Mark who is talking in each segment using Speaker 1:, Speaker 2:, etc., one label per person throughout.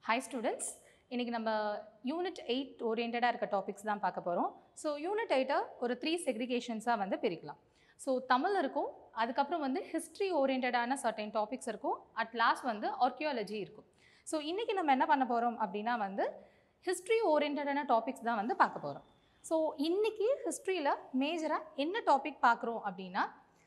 Speaker 1: hi students இன்றைக்கி நம்ம unit eight ஓரியன்டாக இருக்க டாபிக்ஸ் தான் பார்க்க போகிறோம் ஸோ யூனிட் எயிட்டை ஒரு த்ரீ செக்ரிகேஷன்ஸாக வந்து பிரிக்கலாம் ஸோ தமிழ் இருக்கும் அதுக்கப்புறம் வந்து ஹிஸ்ட்ரி ஓரியன்டான சர்டைன் டாபிக்ஸ் இருக்கும் அட் லாஸ்ட் வந்து ஆர்கியாலஜி இருக்கும் ஸோ இன்றைக்கி நம்ம என்ன பண்ண போகிறோம் அப்படின்னா வந்து ஹிஸ்ட்ரி ஓரியன்டான டாபிக்ஸ் தான் வந்து பார்க்க போகிறோம் ஸோ இன்றைக்கி ஹிஸ்ட்ரியில் மேஜராக என்ன டாபிக் பார்க்குறோம் அப்படின்னா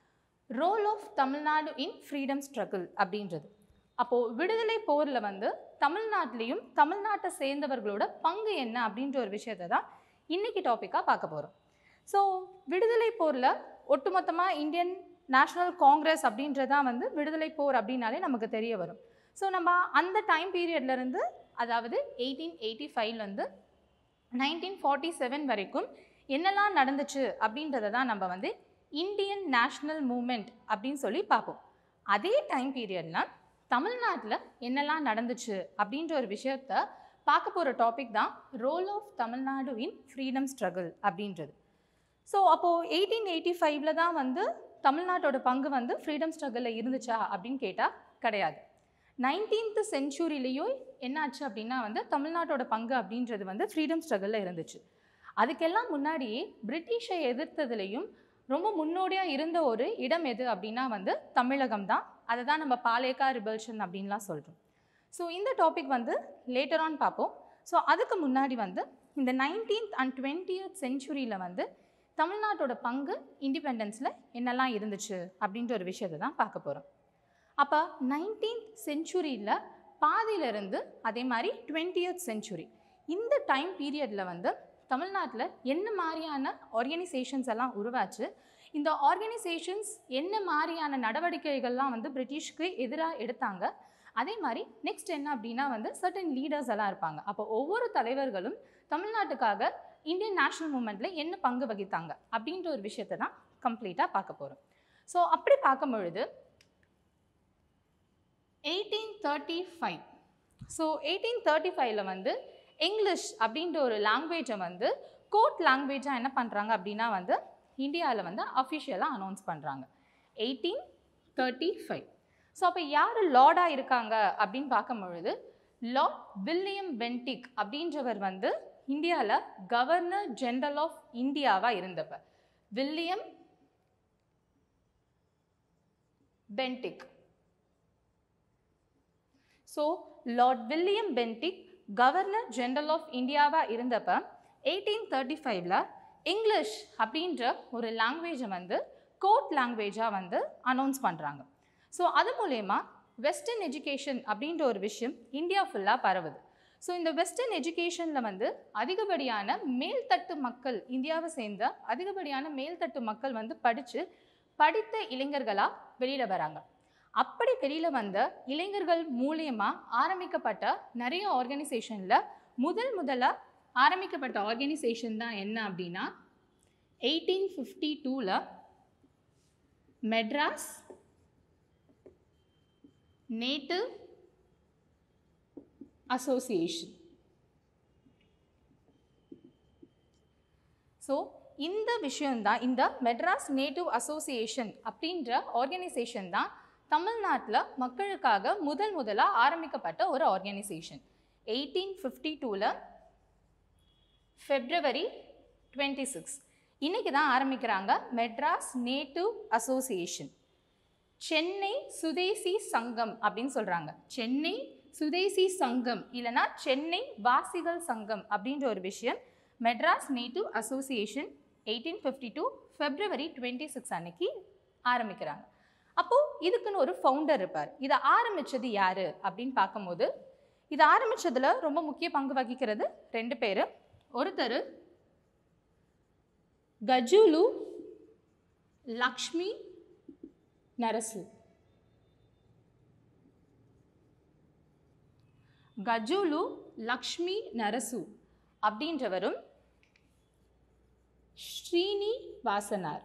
Speaker 1: role of Tamil Nadu in freedom struggle அப்படின்றது அப்போது விடுதலை போரில் வந்து தமிழ்நாட்டிலையும் தமிழ்நாட்டை சேர்ந்தவர்களோட பங்கு என்ன அப்படின்ற ஒரு விஷயத்தை தான் இன்றைக்கி டாப்பிக்காக பார்க்க போகிறோம் ஸோ விடுதலை போரில் ஒட்டுமொத்தமாக இந்தியன் நேஷ்னல் காங்கிரஸ் அப்படின்றதான் வந்து விடுதலை போர் அப்படின்னாலே நமக்கு தெரிய வரும் ஸோ நம்ம அந்த டைம் பீரியட்லேருந்து அதாவது எயிட்டீன் எயிட்டி ஃபைவ்லேருந்து நைன்டீன் ஃபார்ட்டி செவன் வரைக்கும் என்னெல்லாம் நடந்துச்சு அப்படின்றத தான் நம்ம வந்து இந்தியன் நேஷ்னல் மூமெண்ட் அப்படின்னு சொல்லி பார்ப்போம் அதே டைம் பீரியடில் தமிழ்நாட்டில் என்னெல்லாம் நடந்துச்சு அப்படின்ற ஒரு விஷயத்த பார்க்க போகிற டாபிக் தான் role of Tamil Nadu in freedom struggle அப்படின்றது ஸோ அப்போது எயிட்டீன் எயிட்டி ஃபைவ்ல தான் வந்து தமிழ்நாட்டோட பங்கு வந்து ஃப்ரீடம் ஸ்ட்ரகிளில் இருந்துச்சா அப்படின்னு கேட்டால் கிடையாது நைன்டீன்த் செஞ்சுரியிலையும் என்னாச்சு அப்படின்னா வந்து தமிழ்நாட்டோட பங்கு அப்படின்றது வந்து ஃப்ரீடம் ஸ்ட்ரகிளில் இருந்துச்சு அதுக்கெல்லாம் முன்னாடியே பிரிட்டிஷை எதிர்த்ததுலேயும் ரொம்ப முன்னோடியாக இருந்த ஒரு இடம் எது அப்படின்னா வந்து தமிழகம் தான் அதை தான் நம்ம பாலேக்கா ரிபல்ஷன் அப்படின்லாம் சொல்கிறோம் ஸோ இந்த டாபிக் வந்து லேட்டர் ஆன் பார்ப்போம் ஸோ அதுக்கு முன்னாடி வந்து இந்த நைன்டீன்த் அண்ட் டுவெண்ட்டியத் செஞ்சுரியில் வந்து தமிழ்நாட்டோட பங்கு இண்டிபெண்டன்ஸில் என்னெல்லாம் இருந்துச்சு அப்படின்ற ஒரு விஷயத்தை தான் பார்க்க போகிறோம் அப்போ நைன்டீன்த் செஞ்சுரியில் பாதியிலிருந்து அதே மாதிரி டுவெண்ட்டியத் செஞ்சுரி இந்த டைம் பீரியடில் வந்து தமிழ்நாட்டில் என்ன மாதிரியான ஆர்கனைசேஷன்ஸ் எல்லாம் உருவாச்சு இந்த ஆர்கனைசேஷன்ஸ் என்ன மாதிரியான நடவடிக்கைகள்லாம் வந்து பிரிட்டிஷ்க்கு எதிராக எடுத்தாங்க அதே மாதிரி நெக்ஸ்ட் என்ன அப்படின்னா வந்து சர்டன் லீடர்ஸ் எல்லாம் இருப்பாங்க அப்போ ஒவ்வொரு தலைவர்களும் தமிழ்நாட்டுக்காக இந்தியன் நேஷனல் மூமெண்ட்டில் என்ன பங்கு வகித்தாங்க அப்படின்ற ஒரு விஷயத்தை தான் கம்ப்ளீட்டாக பார்க்க போகிறோம் ஸோ அப்படி பார்க்கும் பொழுது eighteen thirty five so eighteen thirty ஃபைவ்ல வந்து இங்கிலீஷ் அப்படின்ற ஒரு லாங்குவேஜை வந்து கோர்ட் லாங்குவேஜாக என்ன பண்ணுறாங்க அப்படின்னா வந்து இந்தியாவில் வந்து அஃபிஷியலாக அனௌன்ஸ் பண்ணுறாங்க எயிட்டீன் தேர்ட்டி ஃபைவ் ஸோ அப்போ யார் லார்டாக இருக்காங்க அப்படின்னு பார்க்கும் பொழுது லார்ட் வில்லியம் பென்டிக் அப்படின்றவர் வந்து இந்தியாவில் கவர்னர் ஜெனரல் ஆஃப் இந்தியாவாக இருந்தப்ப William Bentinck so lord William Bentinck governor general of இந்தியாவாக இருந்தப்ப எயிட்டீன் தேர்ட்டி ஃபைவ்ல இங்கிலீஷ் அப்படின்ற ஒரு லாங்குவேஜை வந்து கோர்ட் லாங்குவேஜாக வந்து அனௌன்ஸ் பண்ணுறாங்க ஸோ அது மூலயமா வெஸ்டர்ன் எஜுகேஷன் அப்படின்ற ஒரு விஷயம் இந்தியா ஃபுல்லாக பரவுது ஸோ இந்த வெஸ்டர்ன் எஜுகேஷனில் வந்து அதிகப்படியான மேல்தட்டு மக்கள் இந்தியாவை சேர்ந்த அதிகப்படியான மேல்தட்டு மக்கள் வந்து படித்து படித்த இளைஞர்களாக வெளியில் வராங்க அப்படி வெளியில் வந்த இளைஞர்கள் மூலியமாக ஆரம்பிக்கப்பட்ட நிறைய ஆர்கனைசேஷனில் முதல் முதலாக ஆரம்பிக்கப்பட்ட ஆர்கனைசேஷன் தான் என்ன அப்படின்னா எயிட்டீன் ஃபிஃப்டி டூவில் மெட்ராஸ் நேட்டிவ் அசோசியேஷன் ஸோ இந்த விஷயம்தான் இந்த மெட்ராஸ் நேட்டிவ் அசோசியேஷன் அப்படின்ற ஆர்கனைசேஷன் தான் தமிழ்நாட்டில் மக்களுக்காக முதல் முதலாக ஆரம்பிக்கப்பட்ட ஒரு ஆர்கனைசேஷன் எயிட்டீன் ஃபிஃப்டி டூவில் ஃபெப்ரவரி டுவெண்ட்டி சிக்ஸ் இன்றைக்கி தான் ஆரம்பிக்கிறாங்க மெட்ராஸ் நேட்டிவ் அசோசியேஷன் சென்னை சுதேசி சங்கம் அப்படின்னு சொல்கிறாங்க சென்னை சுதேசி சங்கம் இல்லைனா சென்னை வாசிகள் சங்கம் அப்படின்ற ஒரு விஷயம் மெட்ராஸ் நேட்டிவ் association eighteen fifty two February twenty six அன்னைக்கு ஆரம்பிக்கிறாங்க அப்போது இதுக்குன்னு ஒரு ஃபவுண்டர் இருப்பார் இதை ஆரம்பித்தது யார் அப்படின்னு பார்க்கும்போது இதை ஆரம்பித்ததில் ரொம்ப முக்கிய பங்கு வகிக்கிறது ரெண்டு பேர் ஒருத்தர் கஜுலு லக்ஷ்மி நரசு கஜுலு லக்ஷ்மி நரசு அப்படின்றவரும் ஸ்ரீனி வாசனார்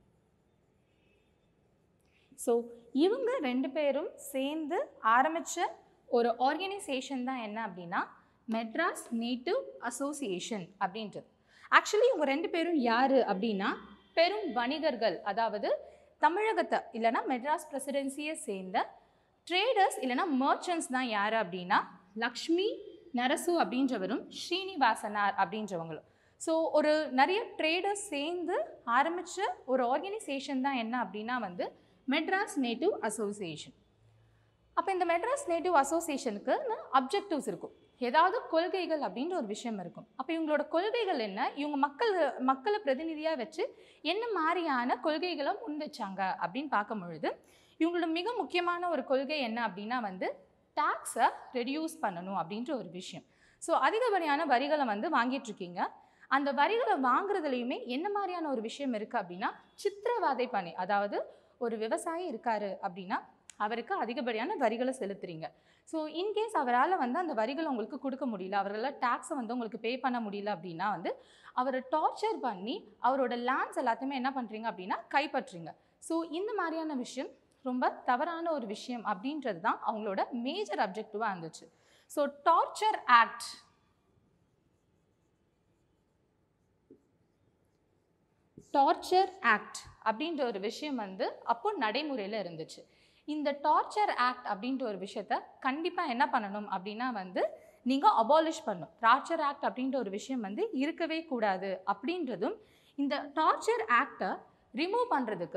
Speaker 1: ஸோ இவங்க ரெண்டு பேரும் சேர்ந்து ஆரம்பித்த ஒரு ஆர்கனைசேஷன் தான் என்ன அப்படின்னா மெட்ராஸ் நேட்டிவ் அசோசியேஷன் அப்படின்றது ஆக்சுவலி இவங்க ரெண்டு பேரும் யார் அப்படின்னா பெரும் வணிகர்கள் அதாவது தமிழகத்தை இல்லைனா மெட்ராஸ் பிரசிடென்சியை சேர்ந்த ட்ரேடர்ஸ் இல்லைனா மர்ச்சன்ட்ஸ் தான் யார் அப்படின்னா லக்ஷ்மி நரசு அப்படின்றவரும் ஸ்ரீனிவாசனார் அப்படின்றவங்களும் ஸோ ஒரு நிறைய ட்ரேடர்ஸ் சேர்ந்து ஆரம்பித்த ஒரு ஆர்கனைசேஷன் தான் என்ன அப்படின்னா வந்து மெட்ராஸ் நேட்டிவ் அசோசியேஷன் அப்போ இந்த மெட்ராஸ் நேட்டிவ் அசோசியேஷனுக்கு அப்ஜெக்டிவ்ஸ் இருக்கும் ஏதாவது கொள்கைகள் அப்படின்ற ஒரு விஷயம் இருக்கும் அப்போ இவங்களோட கொள்கைகள் என்ன இவங்க மக்கள் மக்களை பிரதிநிதியாக வச்சு என்ன மாதிரியான கொள்கைகளை முன் வச்சாங்க அப்படின்னு பார்க்கும் பொழுது இவங்களோட மிக முக்கியமான ஒரு கொள்கை என்ன அப்படின்னா வந்து டேக்ஸை ரெடியூஸ் பண்ணணும் அப்படின்ற ஒரு விஷயம் ஸோ அதிகப்படியான வரிகளை வந்து வாங்கிட்டு இருக்கீங்க அந்த வரிகளை வாங்குறதுலையுமே என்ன மாதிரியான ஒரு விஷயம் இருக்குது அப்படின்னா சித்திரவாதை பண்ணி அதாவது ஒரு விவசாயி இருக்காரு அப்படின்னா அவருக்கு அதிகப்படியான வரிகளை செலுத்துறீங்க ஸோ இன்கேஸ் அவரால் வந்து அந்த வரிகளை உங்களுக்கு கொடுக்க முடியல அவரால் டேக்ஸை வந்து உங்களுக்கு பே பண்ண முடியல அப்படின்னா வந்து அவரை டார்ச்சர் பண்ணி அவரோட லேண்ட்ஸ் எல்லாத்தையுமே என்ன பண்ணுறீங்க அப்படின்னா கைப்பற்றுறீங்க ஸோ இந்த மாதிரியான விஷயம் ரொம்ப தவறான ஒரு விஷயம் அப்படின்றது தான் அவங்களோட மேஜர் அப்ஜெக்டிவாக இருந்துச்சு so torture act torture act அப்படின்ற ஒரு விஷயம் வந்து அப்போ நடைமுறையில் இருந்துச்சு இந்த டார்ச்சர் ஆக்ட் அப்படின்ற ஒரு விஷயத்த கண்டிப்பாக என்ன பண்ணணும் அப்படின்னா வந்து நீங்கள் அபாலிஷ் பண்ணணும் டார்ச்சர் ஆக்ட் அப்படின்ற ஒரு விஷயம் வந்து இருக்கவே கூடாது அப்படின்றதும் இந்த டார்ச்சர் ஆக்டை ரிமூவ் பண்ணுறதுக்கு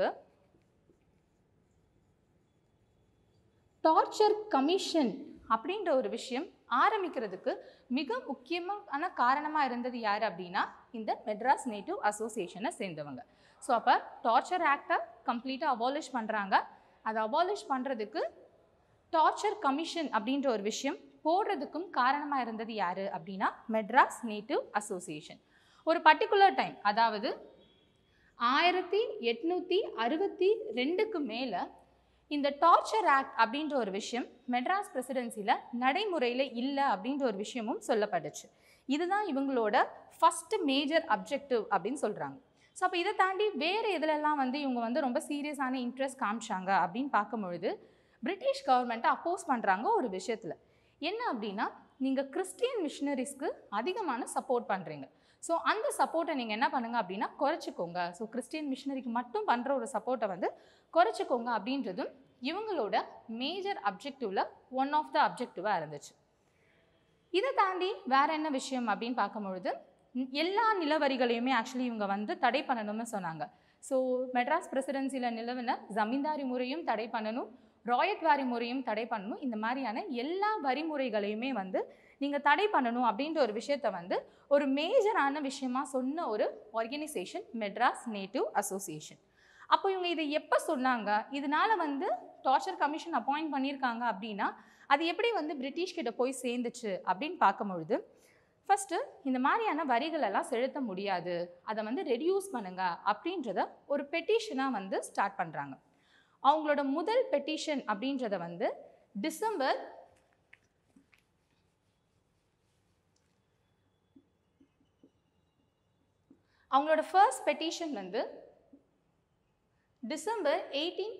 Speaker 1: டார்ச்சர் கமிஷன் அப்படின்ற ஒரு விஷயம் ஆரம்பிக்கிறதுக்கு மிக முக்கியமான காரணமாக இருந்தது யார் அப்படின்னா இந்த மெட்ராஸ் நேட்டிவ் அசோசியேஷனை சேர்ந்தவங்க ஸோ அப்போ டார்ச்சர் ஆக்டை கம்ப்ளீட்டாக அபாலிஷ் பண்ணுறாங்க அதை அபாலிஷ் பண்ணுறதுக்கு டார்ச்சர் கமிஷன் அப்படின்ற ஒரு விஷயம் போடுறதுக்கும் காரணமாக இருந்தது யார் அப்படின்னா மெட்ராஸ் நேட்டிவ் அசோசியேஷன் ஒரு பர்டிகுலர் டைம் அதாவது ஆயிரத்தி எட்நூற்றி அறுபத்தி ரெண்டுக்கு மேலே இந்த டார்ச்சர் ஆக்ட் அப்படின்ற ஒரு விஷயம் மெட்ராஸ் பிரசிடென்சியில் நடைமுறையில் இல்லை அப்படின்ற ஒரு விஷயமும் சொல்லப்பட்டுச்சு இதுதான் இவங்களோட ஃபஸ்ட்டு மேஜர் அப்ஜெக்டிவ் அப்படின்னு சொல்கிறாங்க ஸோ அப்போ இதை தாண்டி வேறு எதுலெல்லாம் வந்து இவங்க வந்து ரொம்ப சீரியஸான இன்ட்ரெஸ்ட் காமிச்சாங்க அப்படின்னு பார்க்கும்பொழுது பிரிட்டிஷ் கவர்மெண்ட்டை அப்போஸ் பண்ணுறாங்க ஒரு விஷயத்தில் என்ன அப்படின்னா நீங்கள் கிறிஸ்டியன் மிஷினரிஸ்க்கு அதிகமான சப்போர்ட் பண்ணுறீங்க ஸோ அந்த சப்போர்ட்டை நீங்கள் என்ன பண்ணுங்க அப்படின்னா குறைச்சிக்கோங்க ஸோ கிறிஸ்டியன் மிஷினரிக்கு மட்டும் பண்ணுற ஒரு சப்போர்ட்டை வந்து குறைச்சிக்கோங்க அப்படின்றதும் இவங்களோட மேஜர் அப்ஜெக்டிவில் ஒன் ஆஃப் த அப்ஜெக்டிவாக இருந்துச்சு இதை தாண்டி வேற என்ன விஷயம் அப்படின்னு பார்க்கும்பொழுது ம், எல்லா நிலவரிகளையுமே ஆக்சுவலி இவங்க வந்து தடை பண்ணணும்னு சொன்னாங்க ஸோ மெட்ராஸ் பிரசிடென்சியில் நிலவின ஜமீன்தாரி முறையும் தடை பண்ணணும் ராயட் வாரி முறையும் தடை பண்ணணும் இந்த மாதிரியான எல்லா வரிமுறைகளையுமே வந்து நீங்கள் தடை பண்ணணும் அப்படின்ற ஒரு விஷயத்த வந்து ஒரு மேஜரான விஷயமா சொன்ன ஒரு ஆர்கனைசேஷன் மெட்ராஸ் நேட்டிவ் அசோசியேஷன் அப்போ இவங்க இதை எப்போ சொன்னாங்க இதனால வந்து டார்ச்சர் கமிஷன் அப்பாயிண்ட் பண்ணியிருக்காங்க அப்படின்னா அது எப்படி வந்து பிரிட்டிஷ் கிட்ட போய் சேர்ந்துச்சு அப்படின்னு பார்க்கும்பொழுது ஃபஸ்ட்டு இந்த மாதிரியான வரிகள் எல்லாம் செலுத்த முடியாது அதை வந்து ரெடியூஸ் பண்ணுங்க அப்படின்றத ஒரு பெட்டிஷனாக வந்து ஸ்டார்ட் பண்ணுறாங்க அவங்களோட முதல் பெட்டிஷன் அப்படின்றத வந்து டிசம்பர் அவங்களோட ஃபர்ஸ்ட் பெட்டிஷன் வந்து டிசம்பர் எயிட்டீன்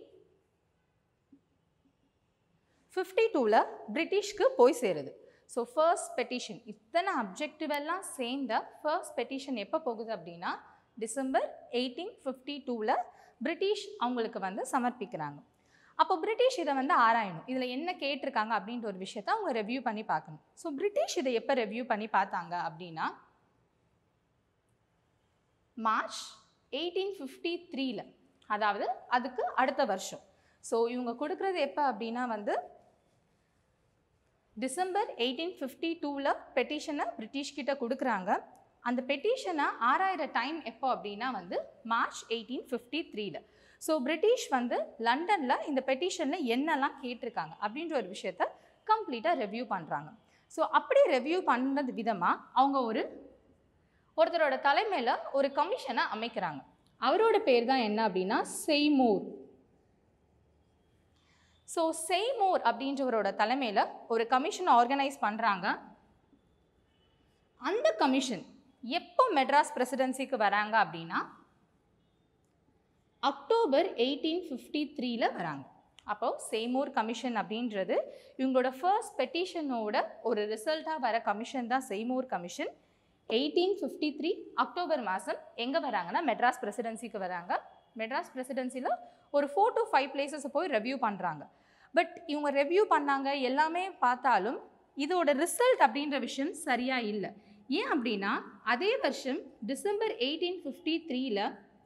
Speaker 1: ஃபிஃப்டி டூவில் பிரிட்டிஷ்க்கு போய் சேருது ஸோ ஃபர்ஸ்ட் பெட்டிஷன் இத்தனை அப்ஜெக்டிவ் எல்லாம் சேர்ந்த ஃபர்ஸ்ட் பெட்டிஷன் எப்போ போகுது அப்படின்னா டிசம்பர் எயிட்டீன் ஃபிஃப்டி டூவில் பிரிட்டிஷ் அவங்களுக்கு வந்து சமர்ப்பிக்கிறாங்க அப்போ பிரிட்டிஷ் இதை வந்து ஆராயணும் இதில் என்ன கேட்டிருக்காங்க அப்படின்ற ஒரு விஷயத்த அவங்க ரெவ்யூ பண்ணி பார்க்கணும் ஸோ பிரிட்டிஷ் இதை எப்போ ரெவ்யூ பண்ணி பார்த்தாங்க அப்படின்னா மார்ச் எயிட்டீன் ஃபிஃப்டி த்ரீல அதாவது அதுக்கு அடுத்த வருஷம் ஸோ இவங்க கொடுக்குறது எப்போ அப்படின்னா வந்து டிசம்பர் எயிட்டீன் ஃபிஃப்டி டூவில் பெட்டிஷனை பிரிட்டிஷ் கிட்ட கொடுக்குறாங்க அந்த பெட்டிஷனை ஆறாயிர டைம் எப்போ அப்படின்னா வந்து மார்ச் எயிட்டீன் ஃபிஃப்டி த்ரீல ஸோ பிரிட்டிஷ் வந்து லண்டனில் இந்த பெட்டிஷனில் என்னெல்லாம் கேட்டிருக்காங்க அப்படின்ற ஒரு விஷயத்த கம்ப்ளீட்டாக ரெவ்யூ பண்ணுறாங்க ஸோ அப்படி ரெவ்யூ பண்ணது விதமாக அவங்க ஒரு ஒருத்தரோட தலைமையில் ஒரு கமிஷனை அமைக்கிறாங்க அவரோட பேர் தான் என்ன அப்படின்னா செய்மூர் ஸோ செய்மோர் அப்படின்றவரோட தலைமையில் ஒரு கமிஷன் ஆர்கனைஸ் பண்ணுறாங்க அந்த கமிஷன் எப்போ மெட்ராஸ் பிரசிடென்சிக்கு வராங்க அப்படின்னா அக்டோபர் எயிட்டீன் ஃபிஃப்டி த்ரீல வராங்க அப்போ செய்மூர் கமிஷன் அப்படின்றது இவங்களோட ஃபர்ஸ்ட் பெட்டிஷனோட ஒரு ரிசல்ட்டாக வர கமிஷன் தான் Seymour commission eighteen fifty three October மாதம் எங்கே வராங்கன்னா மெட்ராஸ் பிரசிடென்சிக்கு வராங்க மெட்ராஸ் பிரசிடென்சியில் ஒரு ஃபோர் டு ஃபைவ் பிளேசஸை போய் ரெவ்யூ பண்ணுறாங்க பட் இவங்க ரெவ்யூ பண்ணாங்க எல்லாமே பார்த்தாலும் இதோட ரிசல்ட் அப்படின்ற விஷயம் சரியா இல்லை ஏன் அப்படின்னா அதே வருஷம் டிசம்பர் எயிட்டீன் ஃபிஃப்டி த்ரீல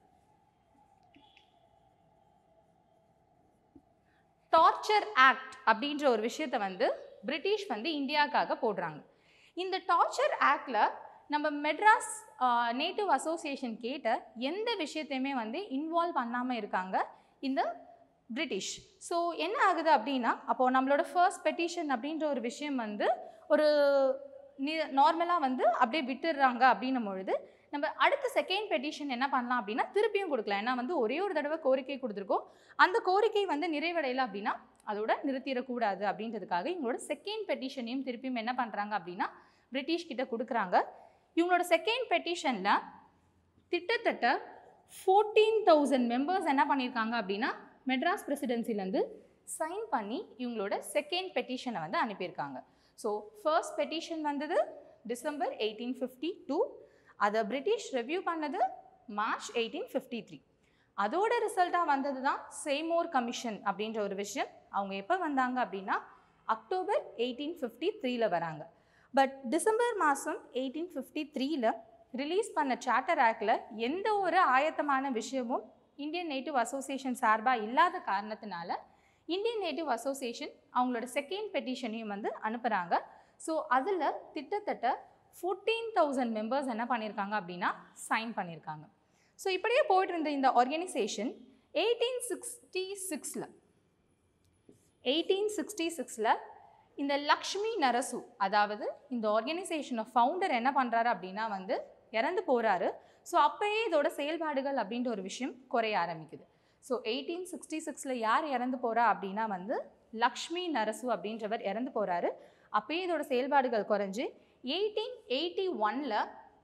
Speaker 1: டார்ச்சர் ஆக்ட் அப்படின்ற ஒரு விஷயத்தை வந்து பிரிட்டிஷ் வந்து இந்தியாவுக்காக போடுறாங்க இந்த டார்ச்சர் ஆக்டில் நம்ம மெட்ராஸ் நேட்டிவ் அசோசியேஷன் கேட்ட எந்த விஷயத்தையுமே வந்து இன்வால்வ் பண்ணாமல் இருக்காங்க இந்த பிரிட்டிஷ் ஸோ என்ன ஆகுது அப்படின்னா அப்போது நம்மளோட ஃபர்ஸ்ட் பெட்டிஷன் அப்படின்ற ஒரு விஷயம் வந்து ஒரு நார்மலாக வந்து அப்படியே விட்டுடுறாங்க அப்படின்னும் பொழுது நம்ம அடுத்த செகண்ட் பெட்டிஷன் என்ன பண்ணலாம் அப்படின்னா திருப்பியும் கொடுக்கலாம் ஏன்னா வந்து ஒரே ஒரு தடவை கோரிக்கை கொடுத்துருக்கோம் அந்த கோரிக்கை வந்து நிறைவடையலை அப்படின்னா அதோட நிறுத்திடக்கூடாது அப்படின்றதுக்காக இவங்களோட செகண்ட் பெட்டிஷனையும் திருப்பியும் என்ன பண்ணுறாங்க அப்படின்னா பிரிட்டிஷ் கிட்ட கொடுக்குறாங்க இவங்களோட செகண்ட் பெட்டிஷனில் கிட்டத்தட்ட ஃபோர்டீன் தௌசண்ட் மெம்பர்ஸ் என்ன பண்ணியிருக்காங்க அப்படின்னா மெட்ராஸ் பிரசிடென்சிலேருந்து சைன் பண்ணி இவங்களோட செகண்ட் பெட்டிஷனை வந்து அனுப்பியிருக்காங்க ஸோ ஃபர்ஸ்ட் பெட்டிஷன் வந்தது டிசம்பர் எயிட்டீன் ஃபிஃப்டி டூ அதை பிரிட்டிஷ் ரிவ்யூ பண்ணது மார்ச் எயிட்டீன் ஃபிஃப்டி த்ரீ அதோட ரிசல்ட்டாக வந்தது தான் சேமோர் கமிஷன் அப்படின்ற ஒரு விஷயம் அவங்க எப்போ வந்தாங்க அப்படின்னா அக்டோபர் எயிட்டீன் ஃபிஃப்டி த்ரீல வராங்க பட் டிசம்பர் மாதம் எயிட்டீன் ஃபிஃப்டி த்ரீல ரிலீஸ் பண்ண சார்ட்டர் ஆக்டில் எந்த ஒரு ஆயத்தமான விஷயமும் இந்தியன் நேட்டிவ் அசோசியேஷன் சார்பாக இல்லாத காரணத்தினால இந்தியன் நேட்டிவ் அசோசியேஷன் அவங்களோட செகண்ட் பெட்டிஷனையும் வந்து அனுப்புகிறாங்க ஸோ அதில் கிட்டத்தட்ட ஃபோர்டீன் தௌசண்ட் மெம்பர்ஸ் என்ன பண்ணியிருக்காங்க அப்படின்னா சைன் பண்ணியிருக்காங்க ஸோ இப்படியே போயிட்டு இருந்த இந்த ஆர்கனைசேஷன் எயிட்டீன் சிக்ஸ்டி சிக்ஸில் எயிட்டீன் சிக்ஸ்டி சிக்ஸில் இந்த லக்ஷ்மி நரசு அதாவது இந்த ஆர்கனைசேஷனை ஃபவுண்டர் என்ன பண்ணுறாரு அப்படின்னா வந்து இறந்து போகிறாரு ஸோ அப்போயே இதோட செயல்பாடுகள் அப்படின்ற ஒரு விஷயம் குறைய ஆரம்பிக்குது ஸோ எயிட்டீன் சிக்ஸ்டி சிக்ஸில் யார் இறந்து போகிறா அப்படின்னா வந்து லக்ஷ்மி நரசு அப்படின்றவர் இறந்து போகிறாரு அப்போயே இதோட செயல்பாடுகள் குறைஞ்சு எயிட்டீன் எயிட்டி ஒனில்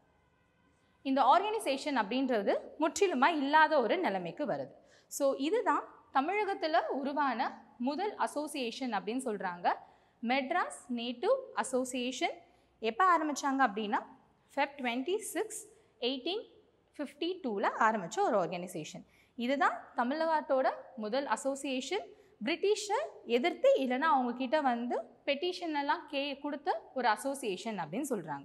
Speaker 1: இந்த ஆர்கனைசேஷன் அப்படின்றது முற்றிலுமாக இல்லாத ஒரு நிலைமைக்கு வருது ஸோ இதுதான் தமிழகத்தில் உருவான முதல் அசோசியேஷன் அப்படின்னு சொல்கிறாங்க மெட்ராஸ் நேட்டிவ் அசோசியேஷன் எப்போ ஆரம்பித்தாங்க அப்படின்னா Feb twenty six eighteen fifty டூவில் ஆரம்பித்த ஒரு ஆர்கனைசேஷன் இதுதான் தமிழ்நாட்டோட முதல் அசோசியேஷன் பிரிட்டிஷை எதிர்த்து இல்லைன்னா அவங்க கிட்ட வந்து பெட்டிஷன் எல்லாம் கே கொடுத்த ஒரு அசோசியேஷன் அப்படின்னு சொல்கிறாங்க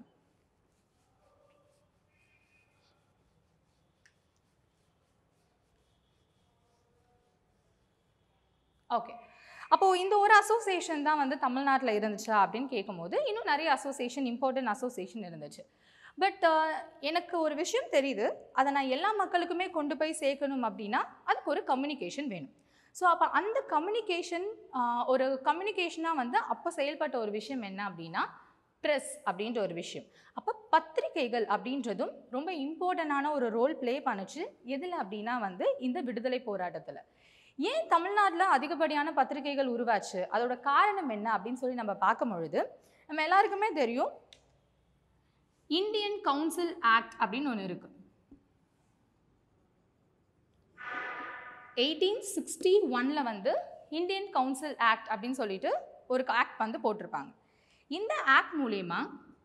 Speaker 1: ஓகே அப்போது இந்த ஒரு அசோசியேஷன் தான் வந்து தமிழ்நாட்டில் இருந்துச்சா அப்படின்னு கேட்கும்போது இன்னும் நிறைய அசோசியேஷன் இம்பார்ட்டன்ட் அசோசியேஷன் இருந்துச்சு பட் எனக்கு ஒரு விஷயம் தெரியுது அதை நான் எல்லா மக்களுக்குமே கொண்டு போய் சேர்க்கணும் அப்படின்னா அதுக்கு ஒரு கம்யூனிகேஷன் வேணும் ஸோ அப்போ அந்த கம்யூனிகேஷன் ஒரு கம்யூனிகேஷனாக வந்து அப்போ செயல்பட்ட ஒரு விஷயம் என்ன அப்படின்னா ப்ரெஸ் அப்படின்ற ஒரு விஷயம் அப்போ பத்திரிகைகள் அப்படின்றதும் ரொம்ப இம்பார்ட்டண்டான ஒரு ரோல் ப்ளே பண்ணுச்சு எதில் அப்படின்னா வந்து இந்த விடுதலை போராட்டத்தில் ஏன் தமிழ்நாட்டில் அதிகப்படியான பத்திரிகைகள் உருவாச்சு அதோட காரணம் என்ன அப்படின்னு சொல்லி நம்ம பார்க்கும் பொழுது நம்ம எல்லாருக்குமே தெரியும் இந்தியன் கவுன்சில் ஆக்ட் அப்படின்னு ஒன்று இருக்கு எயிட்டீன் சிக்ஸ்டி ஒன்ல வந்து இந்தியன் கவுன்சில் ஆக்ட் அப்படின்னு சொல்லிட்டு ஒரு ஆக்ட் வந்து போட்டிருப்பாங்க இந்த ஆக்ட் மூலயமா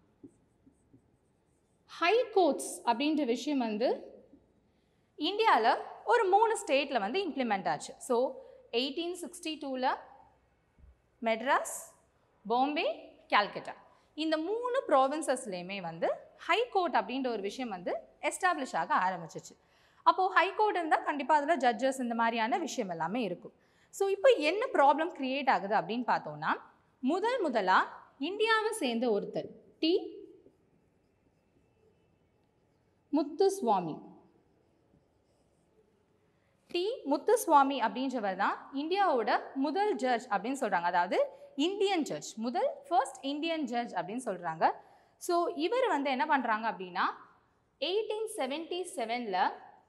Speaker 1: ஹை கோர்ட்ஸ் அப்படின்ற விஷயம் வந்து இந்தியாவில் ஒரு மூணு ஸ்டேட்டில் வந்து இம்ப்ளிமெண்ட் ஆச்சு ஸோ எயிட்டீன் சிக்ஸ்டி டூவில் மெட்ராஸ் பாம்பே கால்கட்டா இந்த மூணு ப்ராவின்சஸ்லேயுமே வந்து ஹை கோர்ட் அப்படின்ற ஒரு விஷயம் வந்து எஸ்டாப்ளிஷ் ஆக ஆரம்பிச்சிச்சு அப்போது ஹை கோர்ட் இருந்தால் கண்டிப்பாக அதில் ஜட்ஜஸ் இந்த மாதிரியான விஷயம் எல்லாமே இருக்கும் ஸோ இப்போ என்ன ப்ராப்ளம் க்ரியேட் ஆகுது அப்படின்னு பார்த்தோம்னா முதல் முதலாக இந்தியாவை சேர்ந்த ஒருத்தர் டி முத்துசுவாமி டி முத்துசுவாமி அப்படின்றவர் தான் இந்தியாவோட முதல் ஜட்ஜ் அப்படின்னு சொல்கிறாங்க அதாவது இந்தியன் ஜட்ஜ் முதல் ஃபர்ஸ்ட் இந்தியன் ஜட்ஜ் அப்படின்னு சொல்கிறாங்க ஸோ இவர் வந்து என்ன பண்ணுறாங்க அப்படின்னா எயிட்டீன் செவன்டி செவனில்